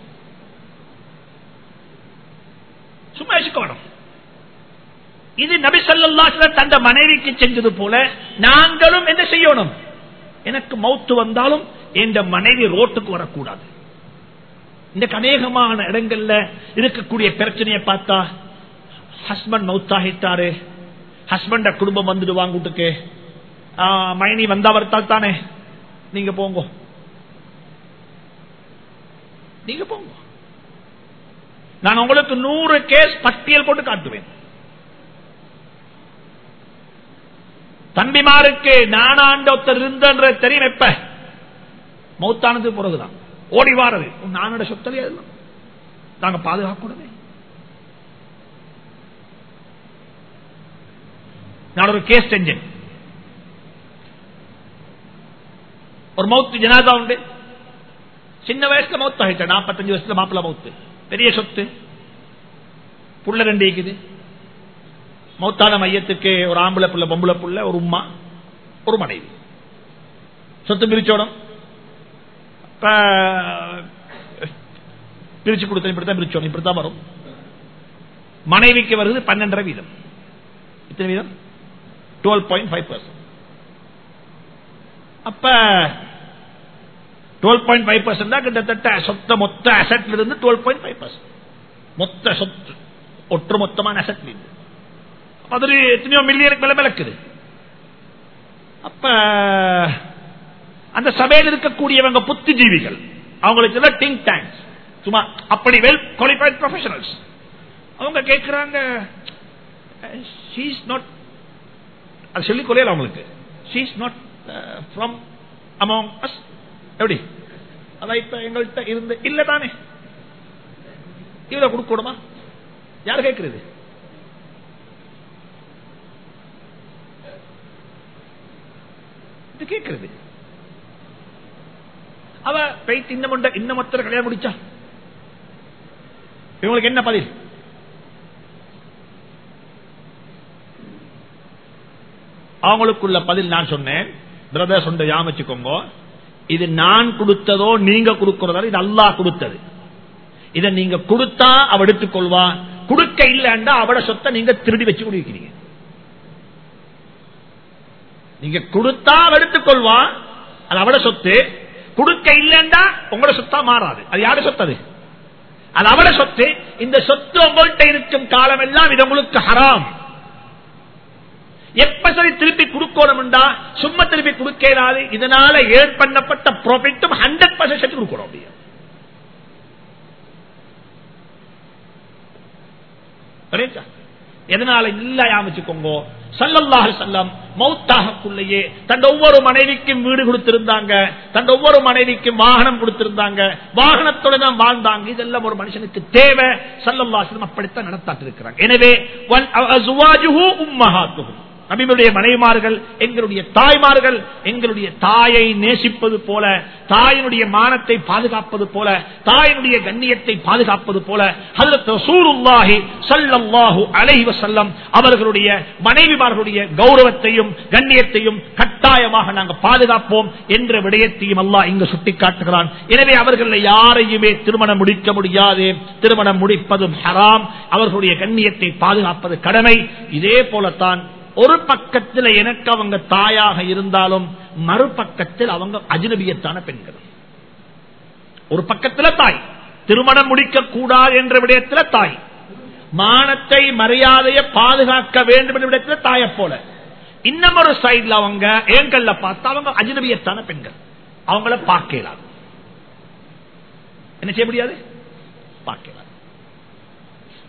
சும்மா யோசிக்கணும் இது நபி ஸல்லல்லாஹு தந்த மனைவிக்கு செஞ்சது போல நாங்களும் என்ன செய்யணும் எனக்கு மௌத்து வந்தாலும் என்ற மனைவி ரோட்டுக்கு வரக்கூடாது இந்த அநேகமான இடங்கள்ல இருக்கக்கூடிய பிரச்சனையை பார்த்தா ஹஸ்பண்ட் மௌத்தாகிட்டாரு ஹஸ்பண்ட குடும்பம் வந்துடுவாங்க வீட்டுக்கு ஆ, மைனி வந்தவர்த்தால் தானே நீங்க போங்க நீங்க போங்க நான் உங்களுக்கு நூறு கேஸ் பட்டியல் போட்டு காட்டுவேன் தம்பிமாருக்கு நானாண்ட ஒருத்தர் இருந்தன்ற தெரியும் எப்ப மௌத்தானது பிறகுதான் ஓடி வாரது உன் நானோட சொத்தலையா இதெல்லாம் நாங்க பாதுகாக்கணுமே நான் ஒரு கேஸ் செஞ்சேன் ஒரு மௌத்து ஜனாதா உண்டு சின்ன வயசுல மௌத்து ஆகிட்டேன் நாற்பத்தஞ்சு வயசுல மாப்பிள்ள மௌத்து பெரிய சொத்து புள்ள ரெண்டு இருக்குது மௌத்தான மையத்துக்கு ஒரு ஆம்பளை புள்ள பொம்பளை புள்ள ஒரு உம்மா ஒரு மனைவி சொத்து பிரிச்சோடும் இப்ப பிரிச்சு கொடுத்த இப்படித்தான் பிரிச்சோம் இப்படித்தான் வரும் மனைவிக்கு வருது பன்னெண்டரை வீதம் எத்தனை வீதம் டுவெல் பாயிண்ட் ஃபைவ் பர்சன்ட் அப்ப டுவெல் பாயிண்ட் ஃபைவ் பர்சன்ட் தான் கிட்டத்தட்ட சொத்த மொத்த அசட்ல இருந்து டுவெல் பாயிண்ட் ஃபைவ் பர்சன்ட் மொத்த சொத்து ஒற்று மொத்தமான அசட்ல இருந்து அது எத்தனையோ மில்லியனுக்கு மேல விளக்குது அப்ப அந்த சபையில் இருக்கக்கூடியவங்க புத்திஜீவிகள் அவங்களுக்கு திங்க் டேங்க்ஸ் சும்மா அப்படி வெல் குவாலிஃபைட் ப்ரொஃபஷனல்ஸ் அவங்க கேட்கிறாங்க ஷீஸ் நாட் அது சொல்லிக் கொள்ளையில அவங்களுக்கு she's not from among us எப்படி அதான் இப்ப எங்கள்கிட்ட இருந்து இல்ல தானே இவரை கொடுக்கணுமா யார் கேட்கிறது இது கேட்கிறது அவ பெய்த் இன்னும் உண்ட- இன்னும் ஒருத்தர் கல்யாணம் முடிச்சா இவங்களுக்கு என்ன பதில் அவங்களுக்குள்ள பதில் நான் சொன்னேன் பிரதர் சொன்ன யாமச்சுக்கோங்க இது நான் கொடுத்ததோ நீங்க கொடுக்கிறதோ இது அல்லாஹ் கொடுத்தது இதை நீங்க கொடுத்தா அவ எடுத்துக்கொள்வா கொடுக்க இல்லைன்னா அவட சொத்தை நீங்க திருடி வச்சு குடிக்கிறீங்க நீங்க கொடுத்தா அவ எடுத்துக்கொள்வா அது அவட சொத்து கொடுக்க இல்லைன்னா உங்களோட சொத்தா மாறாது அது யாரு சொத்து அது அது அவட சொத்து இந்த சொத்து உங்கள்கிட்ட இருக்கும் காலம் எல்லாம் இது உங்களுக்கு ஹராம் எப்ப சரி திருப்பி கொடுக்கணும்டா சும்மா திருப்பி கொடுக்கிறாது இதனால ஏன் பண்ணப்பட்ட ப்ராஃபிட்டும் ஹண்ட்ரட் பர்சன்ட் கொடுக்கணும் அப்படியே புரியுதா? எதனால இல்ல யாமிச்சுக்கோங்க சல்லல்லாஹு செல்லம் மௌத்தாகக்குள்ளேயே தன் ஒவ்வொரு மனைவிக்கும் வீடு கொடுத்திருந்தாங்க தன் ஒவ்வொரு மனைவிக்கும் வாகனம் கொடுத்திருந்தாங்க வாகனத்தோட தான் வாழ்ந்தாங்க இதெல்லாம் ஒரு மனுஷனுக்கு தேவை சல்லல்லாஹு அலைஹி வஸல்லம் அப்படித்தான் நடத்தாட்டு இருக்கிறாங்க எனவே வல் அஸ்வாஜுஹு உம்மஹாத்துஹும் நபிகளுடைய மனைவிமார்கள் எங்களுடைய தாய்மார்கள் எங்களுடைய தாயை நேசிப்பது போல தாயினுடைய மானத்தை பாதுகாப்பது போல தாயினுடைய கண்ணியத்தை பாதுகாப்பது போல ஹஜ்ரத் ரசூலுல்லாஹி ஸல்லல்லாஹு அலைஹி வஸல்லம் அவர்களுடைய மனைவிமார்களுடைய கௌரவத்தையும் கண்ணியத்தையும் கட்டாயமாக நாங்கள் பாதுகாப்போம் என்ற விடயத்தையும் அல்லாஹ் இங்கு சுட்டிக்காட்டுகிறான் எனவே அவர்கள் யாரையுமே திருமணம் முடிக்க முடியாது திருமணம் முடிப்பதும் ஹராம் அவர்களுடைய கண்ணியத்தை பாதுகாப்பது கடமை இதே போலத்தான் ஒரு பக்கத்தில் எனக்கு அவங்க தாயாக இருந்தாலும் மறுபக்கத்தில் அவங்க அஜினபியத்தான பெண்கள் ஒரு பக்கத்தில் தாய் திருமணம் முடிக்க கூடாது என்ற விடயத்தில் தாய் மானத்தை மரியாதையை பாதுகாக்க வேண்டும் என்ற விடயத்தில் தாயை போல இன்னும் ஒரு சைட்ல அவங்க ஏங்கல்ல பார்த்தா அவங்க அஜினபியத்தான பெண்கள் அவங்கள பார்க்கலாம் என்ன செய்ய முடியாது பார்க்கலாம்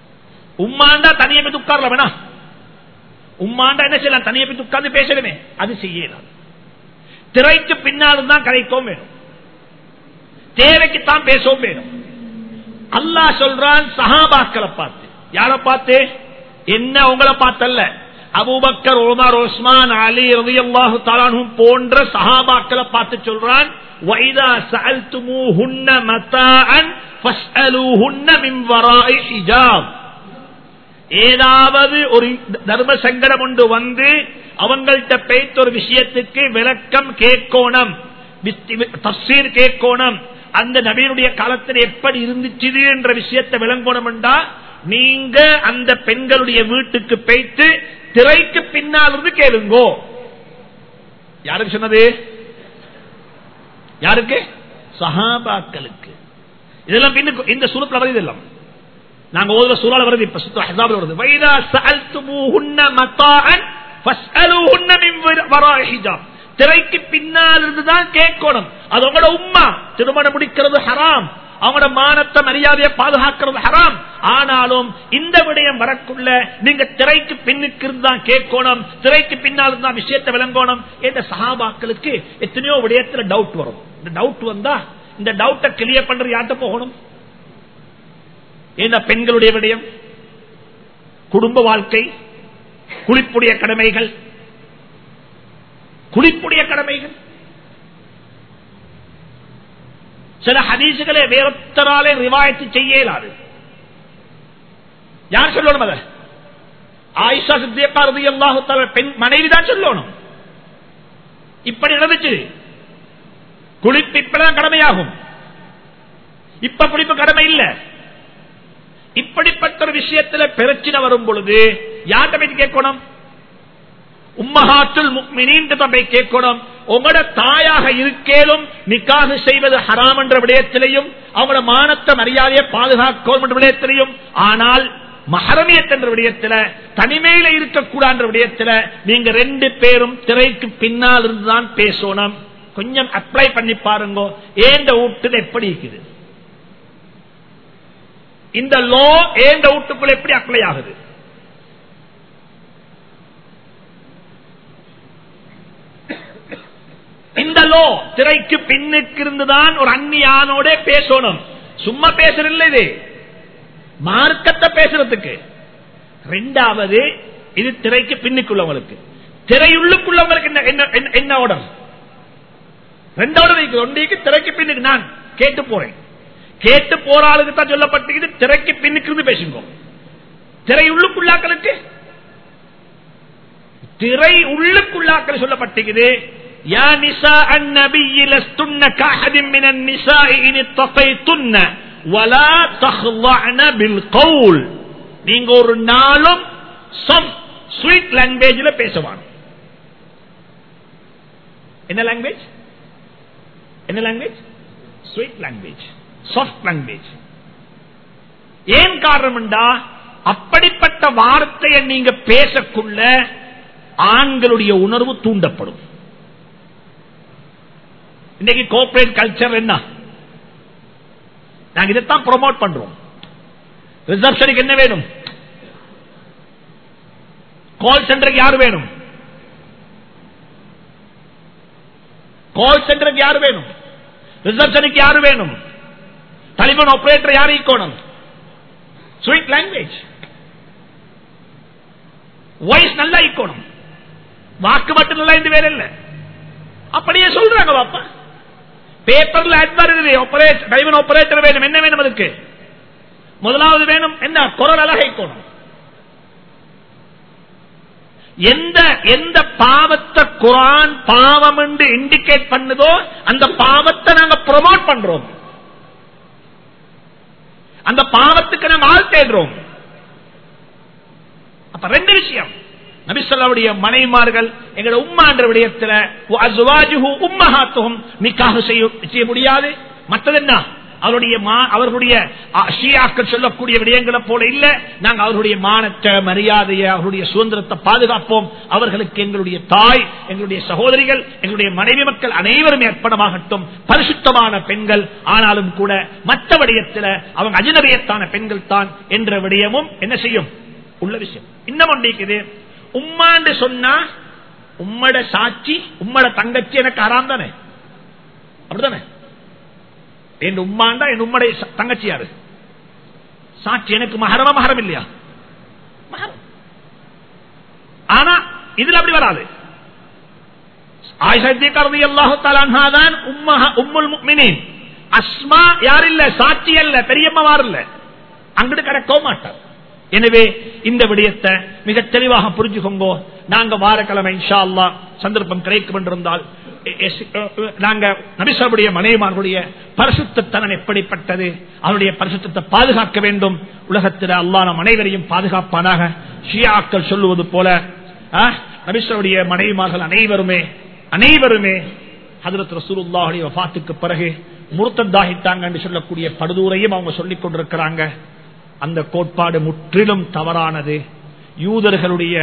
உம்மாண்டா தனியை போய் உட்காரல வேணா உம்மாண்டா என்ன செய்யலாம் தனியை போய் உட்கார்ந்து பேசணுமே அது செய்யலாம் திரைக்கு பின்னாலும் தான் கதைக்கவும் வேணும் தேவைக்குத்தான் பேசவும் வேணும் அல்லாஹ் சொல்றான் சஹாபாக்களை பார்த்து யார பார்த்து என்ன உங்களை பார்த்தல்ல அபூபக்கர் உமர் உஸ்மான் அலி ரலியல்லாஹு தஆலாஹும் போன்ற சஹாபாக்களை பார்த்து சொல்றான் வைதா சஅல்துமூஹுன்ன மதாஅன் ஃபஸ்அலூஹுன்ன மின் வராஇ ஹிஜாப் ஏதாவது ஒரு தர்ம சங்கடம் ஒன்று வந்து அவங்கள்ட்ட பேய்த்த ஒரு விஷயத்துக்கு விளக்கம் கேட்கோணும் தப்சீர் கேட்கோணும் அந்த நபியினுடைய காலத்தில் எப்படி இருந்துச்சு என்ற விஷயத்தை விளங்கணும் என்றா நீங்க அந்த பெண்களுடைய வீட்டுக்கு பேய்த்து திரைக்கு பின்னால் இருந்து கேளுங்கோ யாருக்கு சொன்னது யாருக்கு சஹாபாக்களுக்கு இதெல்லாம் பின்னுக்கு இந்த சூரத்தில் வருது எல்லாம் நாங்க ஓதுற சூறால வருது இப்ப சுத்த ஹசாபில் வருது வைதா சஅல்துமூஹுன்ன மத்தாஅன் ஃபஸ்அலூஹுன்ன மின் வராஇ ஹிஜாப் திரைக்கு பின்னால் இருந்துதான் கேட்கணும் அது உங்களோட உம்மா திருமணம் முடிக்கிறது ஹராம் அவங்களோட மானத்தை மரியாதையை பாதுகாக்கிறது ஹராம் ஆனாலும் இந்த விடயம் வரக்குள்ள நீங்க திரைக்கு பின்னுக்கு இருந்தான் கேட்கணும் திரைக்கு பின்னால் இருந்தா விஷயத்தை விளங்கணும் என்ற சகாபாக்களுக்கு எத்தனையோ விடயத்துல டவுட் வரும் இந்த டவுட் வந்தா இந்த டவுட்டை கிளியர் பண்றது யார்கிட்ட போகணும் ஏன்னா பெண்களுடைய விடயம் குடும்ப வாழ்க்கை குளிப்புடைய கடமைகள் குளிப்புடைய கடமைகள் சில ஹதீசுகளை வேறொத்தராலே ரிவாயத்து செய்ய இயலாது யார் சொல்லணும் அத ஆயிஷா சித்தியக்கா ரதி அல்லாஹு பெண் மனைவி தான் சொல்லணும் இப்படி நடந்துச்சு குளிப்பு இப்பதான் கடமையாகும் இப்ப குளிப்பு கடமை இல்ல இப்படிப்பட்ட ஒரு விஷயத்துல பிரச்சனை வரும் பொழுது யார்கிட்ட போய் கேட்கணும் உம்மஹாத்துல் முக்மினின் போய் கேட்கணும் உங்களோட தாயாக இருக்கேலும் நிக்காக செய்வது ஹராம் என்ற விடயத்திலையும் அவங்களோட மானத்த மரியாதையை பாதுகாக்கும் என்ற விடயத்திலையும் ஆனால் மகரமியத் என்ற விடயத்துல தனிமையில இருக்கக்கூடாது விடயத்துல நீங்க ரெண்டு பேரும் திரைக்கு பின்னால் இருந்துதான் பேசணும் கொஞ்சம் அப்ளை பண்ணி பாருங்க ஏண்ட வீட்டுல எப்படி இருக்குது இந்த லோ ஏண்ட வீட்டுக்குள்ள எப்படி அப்ளை ஆகுது இந்த லோ திரைக்கு பின்னுக்கு இருந்துதான் ஒரு அந்நியானோட பேசணும் சும்மா பேசுறதில்ல இது மார்க்கத்தை பேசுறதுக்கு ரெண்டாவது இது திரைக்கு பின்னுக்குள்ளவங்களுக்கு திரையுள்ளுக்குள்ளவங்களுக்கு என்ன ஆர்டர் ரெண்டாவது ஒன்றைக்கு திரைக்கு பின்னுக்கு நான் கேட்டு போறேன் கேட்டு போற ஆளுக்கு தான் சொல்லப்பட்டு திரைக்கு பின்னுக்கு இருந்து பேசுங்க திரை உள்ளுக்குள்ளாக்களுக்கு திரை உள்ளுக்குள்ளாக்கள் சொல்லப்பட்டிருக்குது يا نساء النبي لستن كأحد من النساء إن اتقيتن ولا تخضعن بالقول நீங்க ஒரு நாளும் ஸ்வீட் லாங்குவேஜ்ல பேசுவாங்க என்ன லாங்குவேஜ் என்ன language sweet language soft language ஏன் காரணம்டா அப்படிப்பட்ட வார்த்தையை நீங்க பேசக்குள்ள ஆண்களுடைய உணர்வு தூண்டப்படும் இன்னைக்கு கோஆபரேட் கல்ச்சர் என்ன நாங்க இதைத்தான் ப்ரொமோட் பண்றோம் ரிசப்ஷனுக்கு என்ன வேணும் கால் சென்டருக்கு யார் வேணும் கால் சென்டருக்கு யார் வேணும் ரிசப்ஷனுக்கு யார் வேணும் டெலிபோன் ஆபரேட்டர் யார் ஈக்கோணும் ஸ்வீட் லாங்குவேஜ் வாய்ஸ் நல்லா ஈக்கோணும் வாக்கு மட்டும் நல்லா இந்த வேற இல்ல அப்படியே சொல்றாங்க பாப்பா பேப்பர்ல ஆட் வருது டைமன் ஆபரேட்டர் வேணும் என்ன வேணும் அதுக்கு முதலாவது வேணும் என்ன குரல் அழகைக்கணும் எந்த எந்த பாவத்தை குரான் பாவம் என்று இண்டிகேட் பண்ணுதோ அந்த பாவத்தை நாங்க ப்ரொமோட் பண்றோம் அந்த பாவத்துக்கு நாங்க ஆள் தேடுறோம் அப்ப ரெண்டு விஷயம் நபிசல்லாவுடைய மனைமார்கள் எங்களோட உம்மா என்ற விடயத்தில் உம்மகாத்துவம் நிக்காக செய்ய செய்ய முடியாது மற்றது என்ன அவருடைய மா- அவர்களுடைய அ, ஷியாக்கள் சொல்லக்கூடிய விடயங்களை போல இல்ல நாங்க அவர்களுடைய மானத்தை மரியாதையை அவருடைய சுதந்திரத்தை பாதுகாப்போம் அவர்களுக்கு எங்களுடைய தாய் எங்களுடைய சகோதரிகள் எங்களுடைய மனைவி மக்கள் அனைவரும் ஏற்படமாகட்டும் பரிசுத்தமான பெண்கள் ஆனாலும் கூட மற்ற விடயத்தில் அவங்க அஜனபியத்தான பெண்கள் தான் என்ற விடயமும் என்ன செய்யும் உள்ள விஷயம் இன்னும் ஒன்று இருக்குது உம்மாண்டு சொன்னா உம்மட சாட்சி உம்மட தங்கச்சி எனக்கு ஆறாம் தானே அப்படிதானே என் உம்மாண்டா என் உம்மடைய ச- தங்கச்சி யாரு சாட்சி எனக்கு மகரமா மகரம் இல்லையா மகரம் ஆனா இதுல அப்படி வராது அஸ்மா யார் இல்ல சாட்சி அல்ல பெரியம்மாவார் இல்ல அங்கிட்டு கிடக்கவும் மாட்டார் எனவே இந்த விடயத்தை மிக தெளிவாக புரிஞ்சுக்கோங்க நாங்க வாரக்கிழமை இன்ஷா அல்லாஹ் சந்தர்ப்பம் கிடைக்கும் என்றிருந்தால் எ- எஸ்- அ- அ- நாங்க நபிசாவுடைய மனைவிமார்களுடைய பரிசுத்தத்தனன் எப்படிப்பட்டது அவருடைய பரிசுத்தத்தை பாதுகாக்க வேண்டும் உலகத்தில் அல்லாஹ் நம் அனைவரையும் பாதுகாப்பானாக ஷியாக்கள் சொல்லுவது போல நபிசாவுடைய மனைவிமார்கள் அனைவருமே அனைவருமே ஹதரத் ரசூலுல்லாஹுடைய வஃபாத்துக்கு பிறகு முருத்தத்தாகிட்டாங்க என்று சொல்லக்கூடிய படுதூரையும் அவங்க சொல்லிக் கொண்டிருக்கிறாங்க அந்த கோட்பாடு முற்றிலும் தவறானது யூதர்களுடைய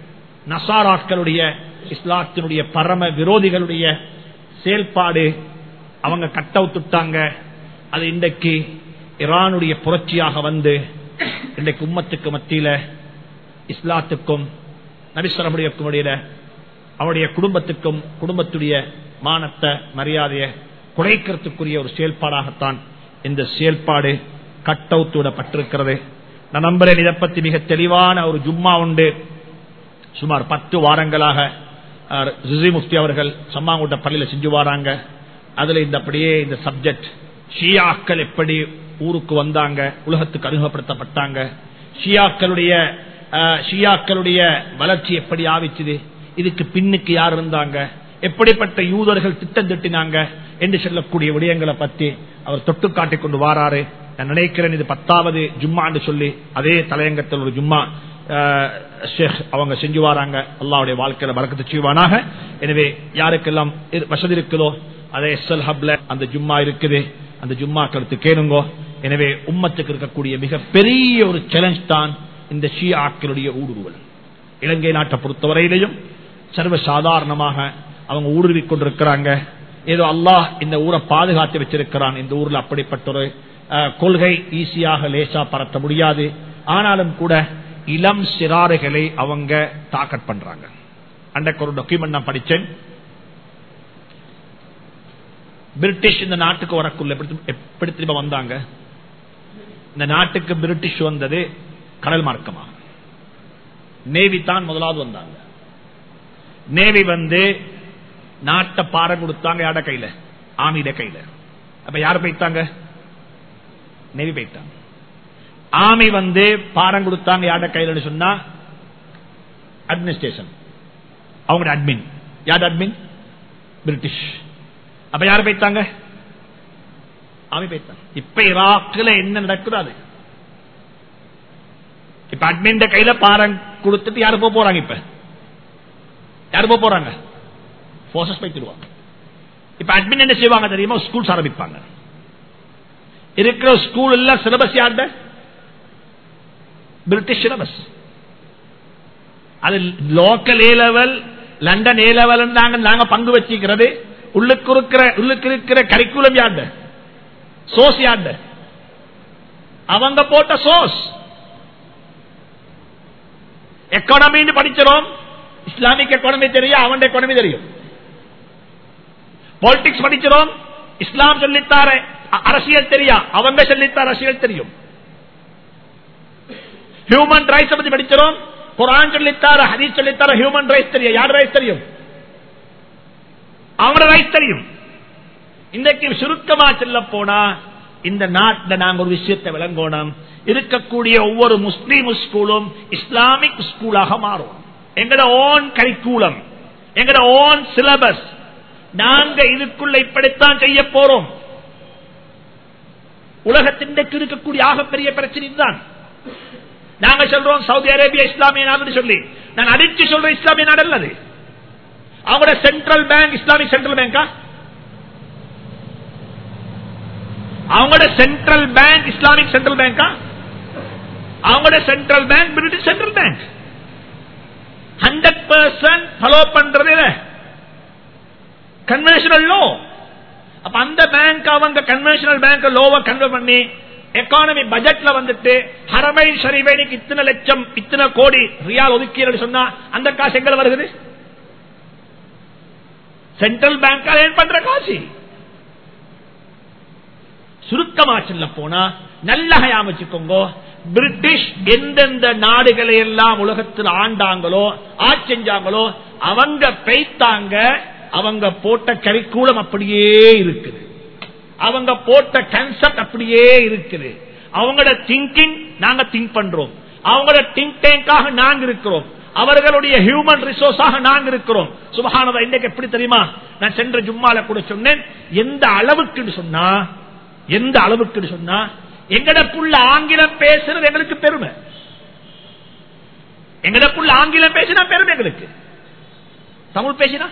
நசாராக்களுடைய இஸ்லாத்தினுடைய பரம விரோதிகளுடைய செயல்பாடு அவங்க கட்டவுத்துட்டாங்க அது இன்றைக்கு ஈரானுடைய புரட்சியாக வந்து இன்றைக்கு உம்மத்துக்கு மத்தியில இஸ்லாத்துக்கும் நபிஸ்வரமுடைய இடையில அவருடைய குடும்பத்துக்கும் குடும்பத்துடைய மானத்தை மரியாதையை குறைக்கிறதுக்குரிய ஒரு செயல்பாடாகத்தான் இந்த செயல்பாடு கட்டவுத்துவிடப்பட்டிருக்கிறது நான் நம்புறேன் இதை பத்தி மிக தெளிவான ஒரு ஜும்மா உண்டு சுமார் பத்து வாரங்களாக அஹ், ஜுசி முஃப்தி அவர்கள் சம்மாங்குட்ட பள்ளியில செஞ்சு வராங்க அதுல இந்த அப்படியே இந்த சப்ஜெக்ட் ஷியாக்கள் எப்படி ஊருக்கு வந்தாங்க உலகத்துக்கு அறிமுகப்படுத்தப்பட்டாங்க ஷியாக்களுடைய அஹ், ஷியாக்களுடைய வளர்ச்சி எப்படி ஆவிச்சுது இதுக்கு பின்னுக்கு யார் இருந்தாங்க எப்படிப்பட்ட யூதர்கள் திட்டம் திட்டினாங்க என்று சொல்லக்கூடிய விடயங்களை பத்தி அவர் தொட்டு காட்டிக் கொண்டு வாராரு நான் நினைக்கிறேன் இது பத்தாவது ஜும்மான்னு சொல்லி அதே தலையங்கத்தில் ஒரு ஜும்மா அஹ், ஷேக் அவங்க செஞ்சு வராங்க அல்லாவுடைய வாழ்க்கையில வழக்கத்தை செய்வானாக எனவே யாருக்கெல்லாம் இரு- வசதி இருக்குதோ அதே எஸ்எல் ஹப்ல அந்த ஜும்மா இருக்குது அந்த ஜும்மா கருத்து கேளுங்கோ எனவே உம்மத்துக்கு இருக்கக்கூடிய மிகப்பெரிய ஒரு சேலஞ்ச் தான் இந்த ஷீ ஆக்களுடைய ஊடுருவல் இலங்கை நாட்டை பொறுத்தவரையிலையும் சர்வ சாதாரணமாக அவங்க ஊடுருவிக் கொண்டிருக்கிறாங்க ஏதோ அல்லாஹ் இந்த ஊரை பாதுகாத்து வச்சிருக்கிறான் இந்த ஊர்ல அப்படிப்பட்ட ஒரு அஹ், கொள்கை ஈஸியாக லேசா பரத்த முடியாது ஆனாலும் கூட இளம் சிறாறுகளை அவங்க தாக்கட் பண்றாங்க அன்றைக்கு ஒரு டாக்குமெண்ட் நான் படிச்சேன் பிரிட்டிஷ் இந்த நாட்டுக்கு வரக்குள்ள எப்படி- எப்படி திரும்ப வந்தாங்க இந்த நாட்டுக்கு பிரிட்டிஷ் வந்தது கடல் மார்க்கமா நேவி தான் முதலாவது வந்தாங்க நேவி வந்து நாட்டை பாரம் கொடுத்தாங்க யாட கையில ஆமிட கையில அப்ப யார் போயிட்டாங்க நேவி போயிட்டாங்க ஆமி வந்து பாரம் கொடுத்தாங்க யாட கையில சொன்னா அட்மினிஸ்ட்ரேஷன் அவங்களோட அட்மின் யார் அட்மின் பிரிட்டிஷ் அப்ப யார் போயிட்டாங்க ஆமி போயிட்டாங்க இப்ப ஈராக்ல என்ன நடக்குது அது இப்ப அட்மின் கையில பாரம் கொடுத்துட்டு யாரு போக போறாங்க இப்ப யாரு போக போறாங்க போர்சஸ் போய்த்துருவாங்க இப்ப அட்மின் என்ன செய்வாங்க தெரியுமா ஸ்கூல்ஸ் ஆரம்பிப்பாங்க இருக்கிற ஸ்கூல் எல்லாம் சிலபஸ் யார்ட பிரிட்டிஷ் சிலபஸ் அது local A level London A level நாங்க நாங்க பங்கு வச்சுக்கிறது உள்ளுக்கு இருக்கிற உள்ளுக்கு இருக்கிற கரிக்குலம் யார்ட சோஸ் யார்ட அவங்க போட்ட சோஸ் எக்கானமி படிச்சிடும் இஸ்லாமிக் எக்கானமி தெரியும் அவன் எக்கானமி தெரியும் பாலிடிக்ஸ் படிச்சிடும் இஸ்லாம் சொல்லித்தார அ- அரசியல் தெரியா அவங்க சொல்லித்தார அரசியல் தெரியும் ஹியூமன் ரைட்ஸ் பத்தி படிச்சிடும் குரான் சொல்லித்தார ஹதீஸ் சொல்லித்தார ஹியூமன் ரைட்ஸ் தெரியும் யார் ரைட்ஸ் தெரியும் அவங்களோட ரைட்ஸ் தெரியும் இன்றைக்கு சுருக்கமா சொல்ல போனா இந்த நாட்டில் நாங்க ஒரு விஷயத்தை விளங்கணும் இருக்கக்கூடிய ஒவ்வொரு முஸ்லீம் ஸ்கூலும் இஸ்லாமிக் ஸ்கூலாக மாறும் எங்கட ஓன் கரிக்கூலம் எங்கட ஓன் சிலபஸ் நாங்க இதுக்குள்ள இப்படித்தான் செய்ய போறோம் உலகத்தின் இருக்கக்கூடிய ஆகப்பெரிய பிரச்சனை தான் நாங்க சொல்றோம் சவுதி அரேபியா இஸ்லாமிய நாடுன்னு சொல்லி நான் அடிச்சு சொல்ற இஸ்லாமிய நாடு அல்லது அவங்களோட சென்ட்ரல் பேங்க் இஸ்லாமிக் சென்ட்ரல் பேங்கா அவங்களோட சென்ட்ரல் பேங்க் இஸ்லாமிக் சென்ட்ரல் பேங்கா அவங்களோட central bank British central bank hundred percent follow பண்றது கன்வென்ஷனல் லோ அப்ப அந்த பேங்க் அவங்க கன்வென்ஷனல் பேங்க் லோவை கன்வெர்ட் பண்ணி எக்கானமி பட்ஜெட்ல வந்துட்டு ஹரமை ஷரீபைனுக்கு இத்தனை லட்சம் இத்தனை கோடி ரியால் ஒதுக்கீடு சொன்னா அந்த காசு எங்க வருகிறது சென்ட்ரல் பேங்க் ஏன் பண்ற காசு சுருக்கமா சொல்ல போனா நல்ல அமைச்சுக்கோங்க பிரிட்டிஷ் எந்தெந்த நாடுகளை எல்லாம் உலகத்தில் ஆண்டாங்களோ ஆட்சி செஞ்சாங்களோ அவங்க பெய்த்தாங்க அவங்க போட்ட கரிக்கூலம் அப்படியே இருக்குது அவங்க போட்ட கன்செப்ட் அப்படியே இருக்குது அவங்களோட திங்கிங் நாங்க திங்க் பண்றோம் அவங்களோட திங்க் டேங்காக நாங்க இருக்கிறோம் அவர்களுடைய ஹியூமன் ரிசோர்ஸாக நாங்க இருக்கிறோம் சுபகானதா இன்றைக்கு எப்படி தெரியுமா நான் சென்ற ஜும்மால கூட சொன்னேன் எந்த அளவுக்கு சொன்னா எந்த அளவுக்கு சொன்னா எங்கடக்குள்ள ஆங்கிலம் பேசுறது எங்களுக்கு பெருமை எங்கடக்குள்ள ஆங்கிலம் பேசினா பெருமை எங்களுக்கு தமிழ் பேசினா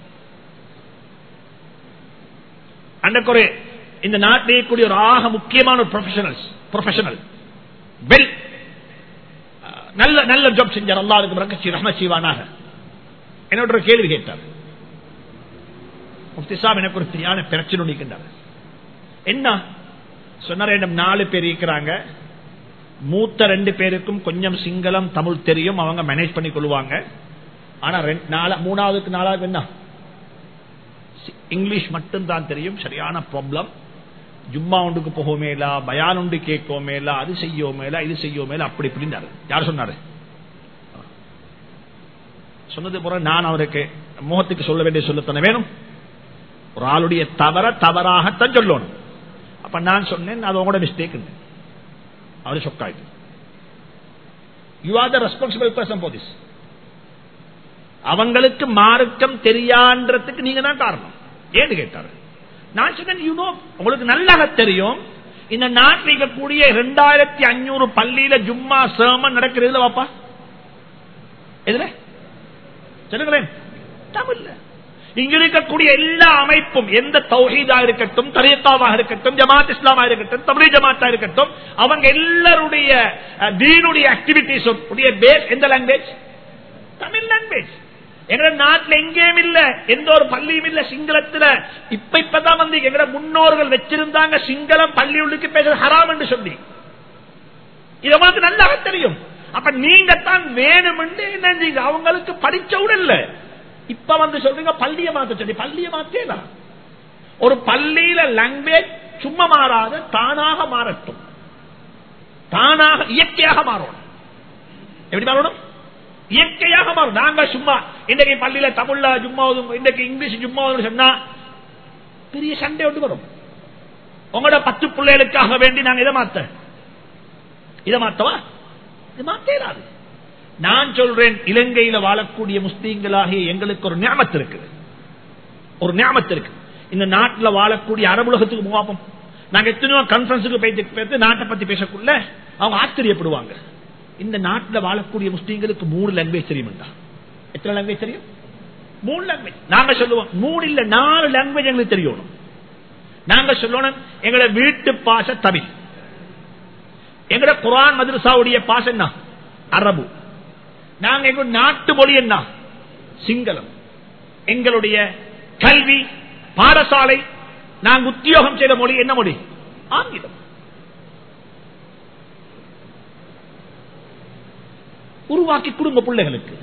அன்றைக்கு ஒரு இந்த நாட்டிலே கூடிய ஒரு ஆக முக்கியமான ஒரு ப்ரொஃபஷனல்ஸ் ப்ரொஃபஷனல் வெல் நல்ல நல்ல ஜாப் செஞ்சார் அல்லாதுக்கு பிரகச்சி ரஹ்மத் செய்வானாக என்னோட ஒரு கேள்வி கேட்டார் முஃப்தி சாப் எனக்கு ஒரு சரியான பிரச்சனை நிற்கின்றார் என்ன சொன்னார் என்னும் நாலு பேர் இருக்கிறாங்க மூத்த ரெண்டு பேருக்கும் கொஞ்சம் சிங்களம் தமிழ் தெரியும் அவங்க மேனேஜ் பண்ணி கொள்வாங்க ஆனா மூணாவதுக்கு நாலாவது என்ன இங்கிலீஷ் மட்டும்தான் தெரியும் சரியான ப்ராப்ளம் ஜும்மா ஒன்றுக்கு போகமேலா பயான் ஒன்று கேட்கோமேலா அது செய்யோமேலா இது செய்யோமேலா அப்படி இப்படின்னாரு யார் சொன்னாரு சொன்னது போற நான் அவருக்கு முகத்துக்கு சொல்ல வேண்டிய சொல்லத்தன வேணும் ஒரு ஆளுடைய தவற தவறாகத்தான் சொல்லணும் அப்ப நான் சொன்னேன் அது உங்களோட மிஸ்டேக் அவரு சொக்காயிட்டு you are the responsible person for this அவங்களுக்கு மார்க்கம் தெரியான்றதுக்கு நீங்க தான் காரணம் ஏன்னு கேட்டாரு நான் சொன்னேன் யூ நோ உங்களுக்கு நல்லாக தெரியும் இந்த நாட்டில் இருக்கக்கூடிய இரண்டாயிரத்தி அஞ்சூறு பள்ளியில ஜும்மா சேமன் நடக்கிறதுல வாப்பா எதுல சொல்லுங்களேன் தமிழ்ல இங்க இருக்கக்கூடிய எல்லா அமைப்பும் எந்த தௌஹீதா இருக்கட்டும் தரியத்தாவாக இருக்கட்டும் ஜமாத் இஸ்லாமா இருக்கட்டும் தமிழ் ஜமாத்தா இருக்கட்டும் அவங்க எல்லாருடைய தீனுடைய ஆக்டிவிட்டிஸ் உடைய பேஸ் எந்த லாங்குவேஜ் தமிழ் லாங்குவேஜ் எங்க நாட்டில் எங்கேயும் இல்ல எந்த ஒரு பள்ளியும் இல்ல சிங்களத்துல இப்ப இப்பதான் வந்து எங்க முன்னோர்கள் வச்சிருந்தாங்க சிங்களம் பள்ளி உள்ளுக்கு பேசுறது ஹராம் என்று சொல்லி இது உங்களுக்கு நல்லா தெரியும் அப்ப நீங்க தான் வேணும் என்ன அவங்களுக்கு படிச்ச இல்ல இப்ப வந்து சொல்றீங்க பள்ளிய மாத்த சொல்லி பள்ளிய மாத்தேலாம் ஒரு பள்ளியில லாங்குவேஜ் சும்மா மாறாத தானாக மாறட்டும் தானாக இயற்கையாக மாறணும் எப்படி மாறணும் இயற்கையாக மாறும் நாங்க சும்மா இன்றைக்கு பள்ளியில தமிழ்ல சும்மா இன்றைக்கு இங்கிலீஷ் சும்மா சொன்னா பெரிய சண்டை ஒன்று வரும் உங்களோட பத்து பிள்ளைகளுக்காக வேண்டி நாங்க இதை மாத்த இதை மாத்தவா இது மாத்தேராது நான் சொல்றேன் இலங்கையில வாழக்கூடிய முஸ்லீம்களாகிய எங்களுக்கு ஒரு ஞாபகத்து இருக்குது ஒரு ஞாபகத்து இருக்கு இந்த நாட்டில் வாழக்கூடிய அரபுலகத்துக்கு முகாப்பம் நாங்க எத்தனையோ கான்பரன்ஸுக்கு போயிட்டு நாட்டை பத்தி பேசக்குள்ள அவங்க ஆச்சரியப்படுவாங்க இந்த நாட்டில் வாழக்கூடிய முஸ்லீம்களுக்கு மூணு லாங்குவேஜ் தெரியுமா எத்தனை லாங்குவேஜ் தெரியும் மூணு லாங்குவேஜ் நாங்க சொல்லுவோம் மூணு இல்ல நாலு லாங்குவேஜ் எங்களுக்கு தெரியணும் நாங்க சொல்லணும் எங்களோட வீட்டு பாச தமிழ் எங்களோட குரான் மதுரசாவுடைய பாச என்ன அரபு நாங்க எங்க நாட்டு மொழி என்ன சிங்களம் எங்களுடைய கல்வி பாடசாலை நாங்க உத்தியோகம் செய்த மொழி என்ன மொழி ஆங்கிலம் உருவாக்கி கொடுங்க பிள்ளைகளுக்கு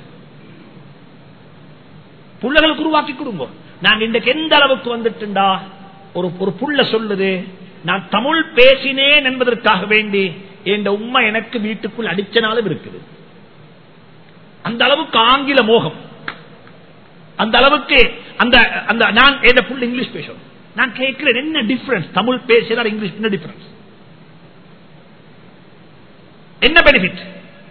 பிள்ளைகளுக்கு உருவாக்கி கொடுங்க நாங்க இன்றைக்கு எந்த அளவுக்கு வந்துட்டுண்டா ஒரு ஒரு புள்ள சொல்லுது நான் தமிழ் பேசினேன் என்பதற்காக வேண்டி என் உண்மை எனக்கு வீட்டுக்குள் அடிச்சனாலும் இருக்குது அந்த அளவுக்கு ஆங்கில மோகம் அந்த அளவுக்கு அந்த அந்த நான் என் புள்ள இங்கிலீஷ் பேசணும் நான் கேட்கிறேன் என்ன டிஃபரன்ஸ் தமிழ் பேசுறார் இங்கிலீஷ் என்ன டிஃபரன்ஸ் என்ன பெனிஃபிட்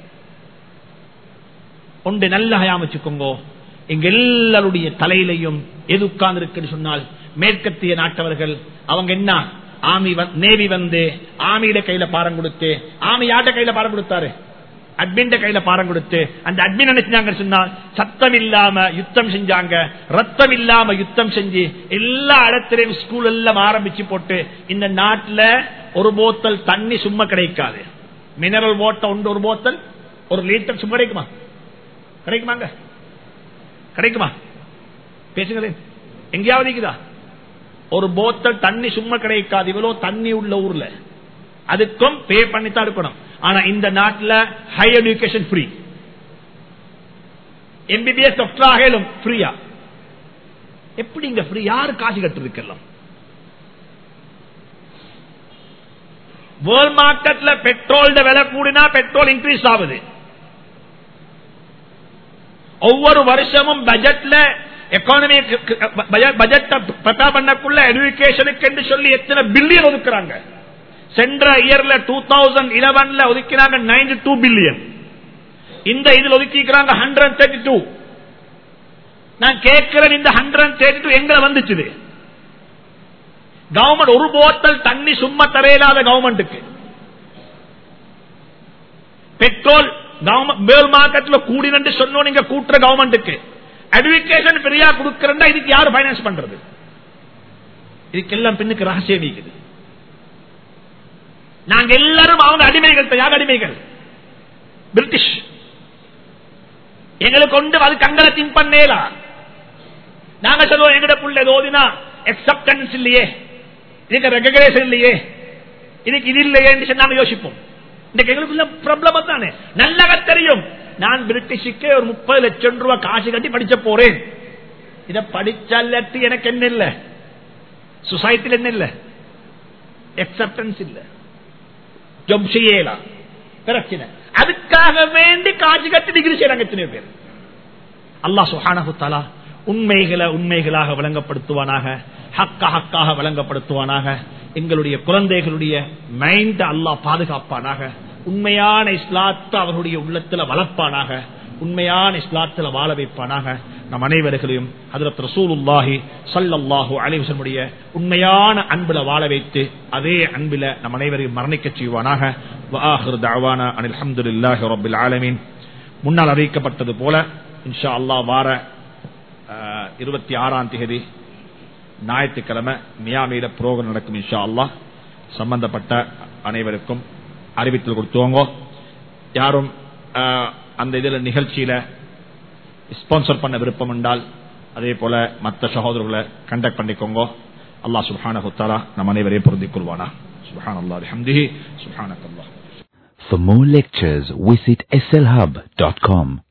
ஒன்று நல்ல அமைச்சுக்கோங்க எங்க எல்லாருடைய தலையிலையும் எது உட்கார்ந்து இருக்குன்னு சொன்னால் மேற்கத்திய நாட்டவர்கள் அவங்க என்ன ஆமி நேவி வந்து ஆமியிட கையில பாரம் கொடுத்து ஆமி யார்ட்ட கையில பாரம் கொடுத்தாரு அட்மின் கையில பாரம் கொடுத்து அந்த அட்மின் என்ன செஞ்சாங்க சொன்னா சத்தம் இல்லாம யுத்தம் செஞ்சாங்க ரத்தம் இல்லாம யுத்தம் செஞ்சு எல்லா இடத்திலையும் ஸ்கூல் எல்லாம் ஆரம்பிச்சு போட்டு இந்த நாட்டுல ஒரு போத்தல் தண்ணி சும்மா கிடைக்காது மினரல் வாட்டர் உண்டு ஒரு போத்தல் ஒரு லிட்டர் சும்மா கிடைக்குமா கிடைக்குமாங்க கிடைக்குமா பேசுங்களேன் எங்கேயாவது இருக்குதா ஒரு போத்தல் தண்ணி சும்மா கிடைக்காது இவ்வளவு தண்ணி உள்ள ஊர்ல அதுக்கும் பே பண்ணித்தான் இருக்கணும் ஆனா இந்த நாட்டில் high education free MBBS doctor ஆகலும் ஃப்ரீயா எப்படி இங்க ஃப்ரீ யாரு காசு கட்டு இருக்கலாம் வேர்ல்ட் மார்க்கெட்ல பெட்ரோல் விலை கூடினா பெட்ரோல் இன்க்ரீஸ் ஆகுது ஒவ்வொரு வருஷமும் பட்ஜெட்ல எக்கானமி பட்ஜெட் ப்ரிப்பேர் பண்ணக்குள்ள எஜுகேஷனுக்கு என்று சொல்லி எத்தனை பில்லியன் ஒதுக்குறாங்க சென்ற இயர்ல டூ தௌசண்ட் இலவன்ல ஒதுக்கினாங்க நைன்டி டூ பில்லியன் இந்த இதில் ஒதுக்கிக்கிறாங்க ஹண்ட்ரட் தேர்ட்டி டூ நான் கேட்கிறேன் இந்த ஹண்ட்ரட் தேர்ட்டி டூ எங்க வந்துச்சு கவர்மெண்ட் ஒரு போத்தல் தண்ணி சும்மா தரையில்லாத கவர்மெண்ட்டுக்கு பெட்ரோல் மேல் மார்க்கெட்ல கூடினு சொன்னோம் நீங்க கூட்டுற கவர்மெண்ட்டுக்கு எஜுகேஷன் ஃப்ரீயா கொடுக்கறா இதுக்கு யாரு பைனான்ஸ் பண்றது இதுக்கெல்லாம் பின்னுக்கு ரகசியம் இருக்குது நாங்க எல்லாரும் அவங்க அடிமைகள் யார் அடிமைகள் பிரிட்டிஷ் எங்களுக்கு கொண்டு அது கங்கலை திங்க் பண்ணேலா நாங்க சொல்லுவோம் எங்கட புள்ள ஓதினா எக்ஸப்டன்ஸ் இல்லையே இதுக்கு ரெகக்ரேஷன் இல்லையே இதுக்கு இது இல்லையே நாங்க யோசிப்போம் இன்னைக்கு எங்களுக்குள்ள ப்ராப்ளம் தானே நல்லக தெரியும் நான் பிரிட்டிஷுக்கு ஒரு முப்பது லட்சம் ரூபாய் காசு கட்டி படிச்ச போறேன் இதை படிச்சாலட்டு எனக்கு என்ன இல்ல சொசைட்டியில் என்ன இல்ல எக்ஸப்டன்ஸ் இல்ல ஜப் செய்யலாம் பிரச்சனை அதுக்காக வேண்டி காசு கட்டி டிகிரி செய்யறாங்க எத்தனை பேர் அல்லா சுஹானகுத்தாலா உண்மைகளை உண்மைகளாக விளங்கப்படுத்துவானாக ஹக்க ஹக்காக விளங்கப்படுத்துவானாக எங்களுடைய குழந்தைகளுடைய மைண்ட் அல்லாஹ் பாதுகாப்பானாக உண்மையான இஸ்லாத்தை அவர்களுடைய உள்ளத்துல வளர்ப்பானாக உண்மையான இஸ்லாத்துல வாழ வைப்பானாக நம் அனைவர்களையும் ஹதரத் ரசூலுல்லாஹி சல்லல்லாஹு அலைவசனுடைய உண்மையான அன்புல வாழ வைத்து அதே அன்பில நம் அனைவரையும் மரணிக்க செய்வானாக அனில் அஹமதுல்லாஹி ரபில் ஆலமீன் முன்னால் அறிவிக்கப்பட்டது போல இன்ஷா அல்லாஹ் வார இருபத்தி ஆறாம் தேதி ஞாயிற்றுக்கிழமை மியாமியில புரோகிரம் நடக்கும் இன்ஷா அல்லாஹ் சம்பந்தப்பட்ட அனைவருக்கும் அறிவித்தல் கொடுத்துவோங்க யாரும் அந்த இதுல நிகழ்ச்சியில ஸ்பான்சர் பண்ண விருப்பம் என்றால் அதே போல மற்ற சகோதரர்களை கண்டக்ட் பண்ணிக்கோங்க அல்லாஹ் சுப்ஹான ஹுத்தாலா நம் அனைவரையும் பொருந்திக் கொள்வானா சுப்ஹான் அல்லா ஹம்திஹி சுப்ஹானக் அல்லாஹ் For more lectures, visit slhub.com.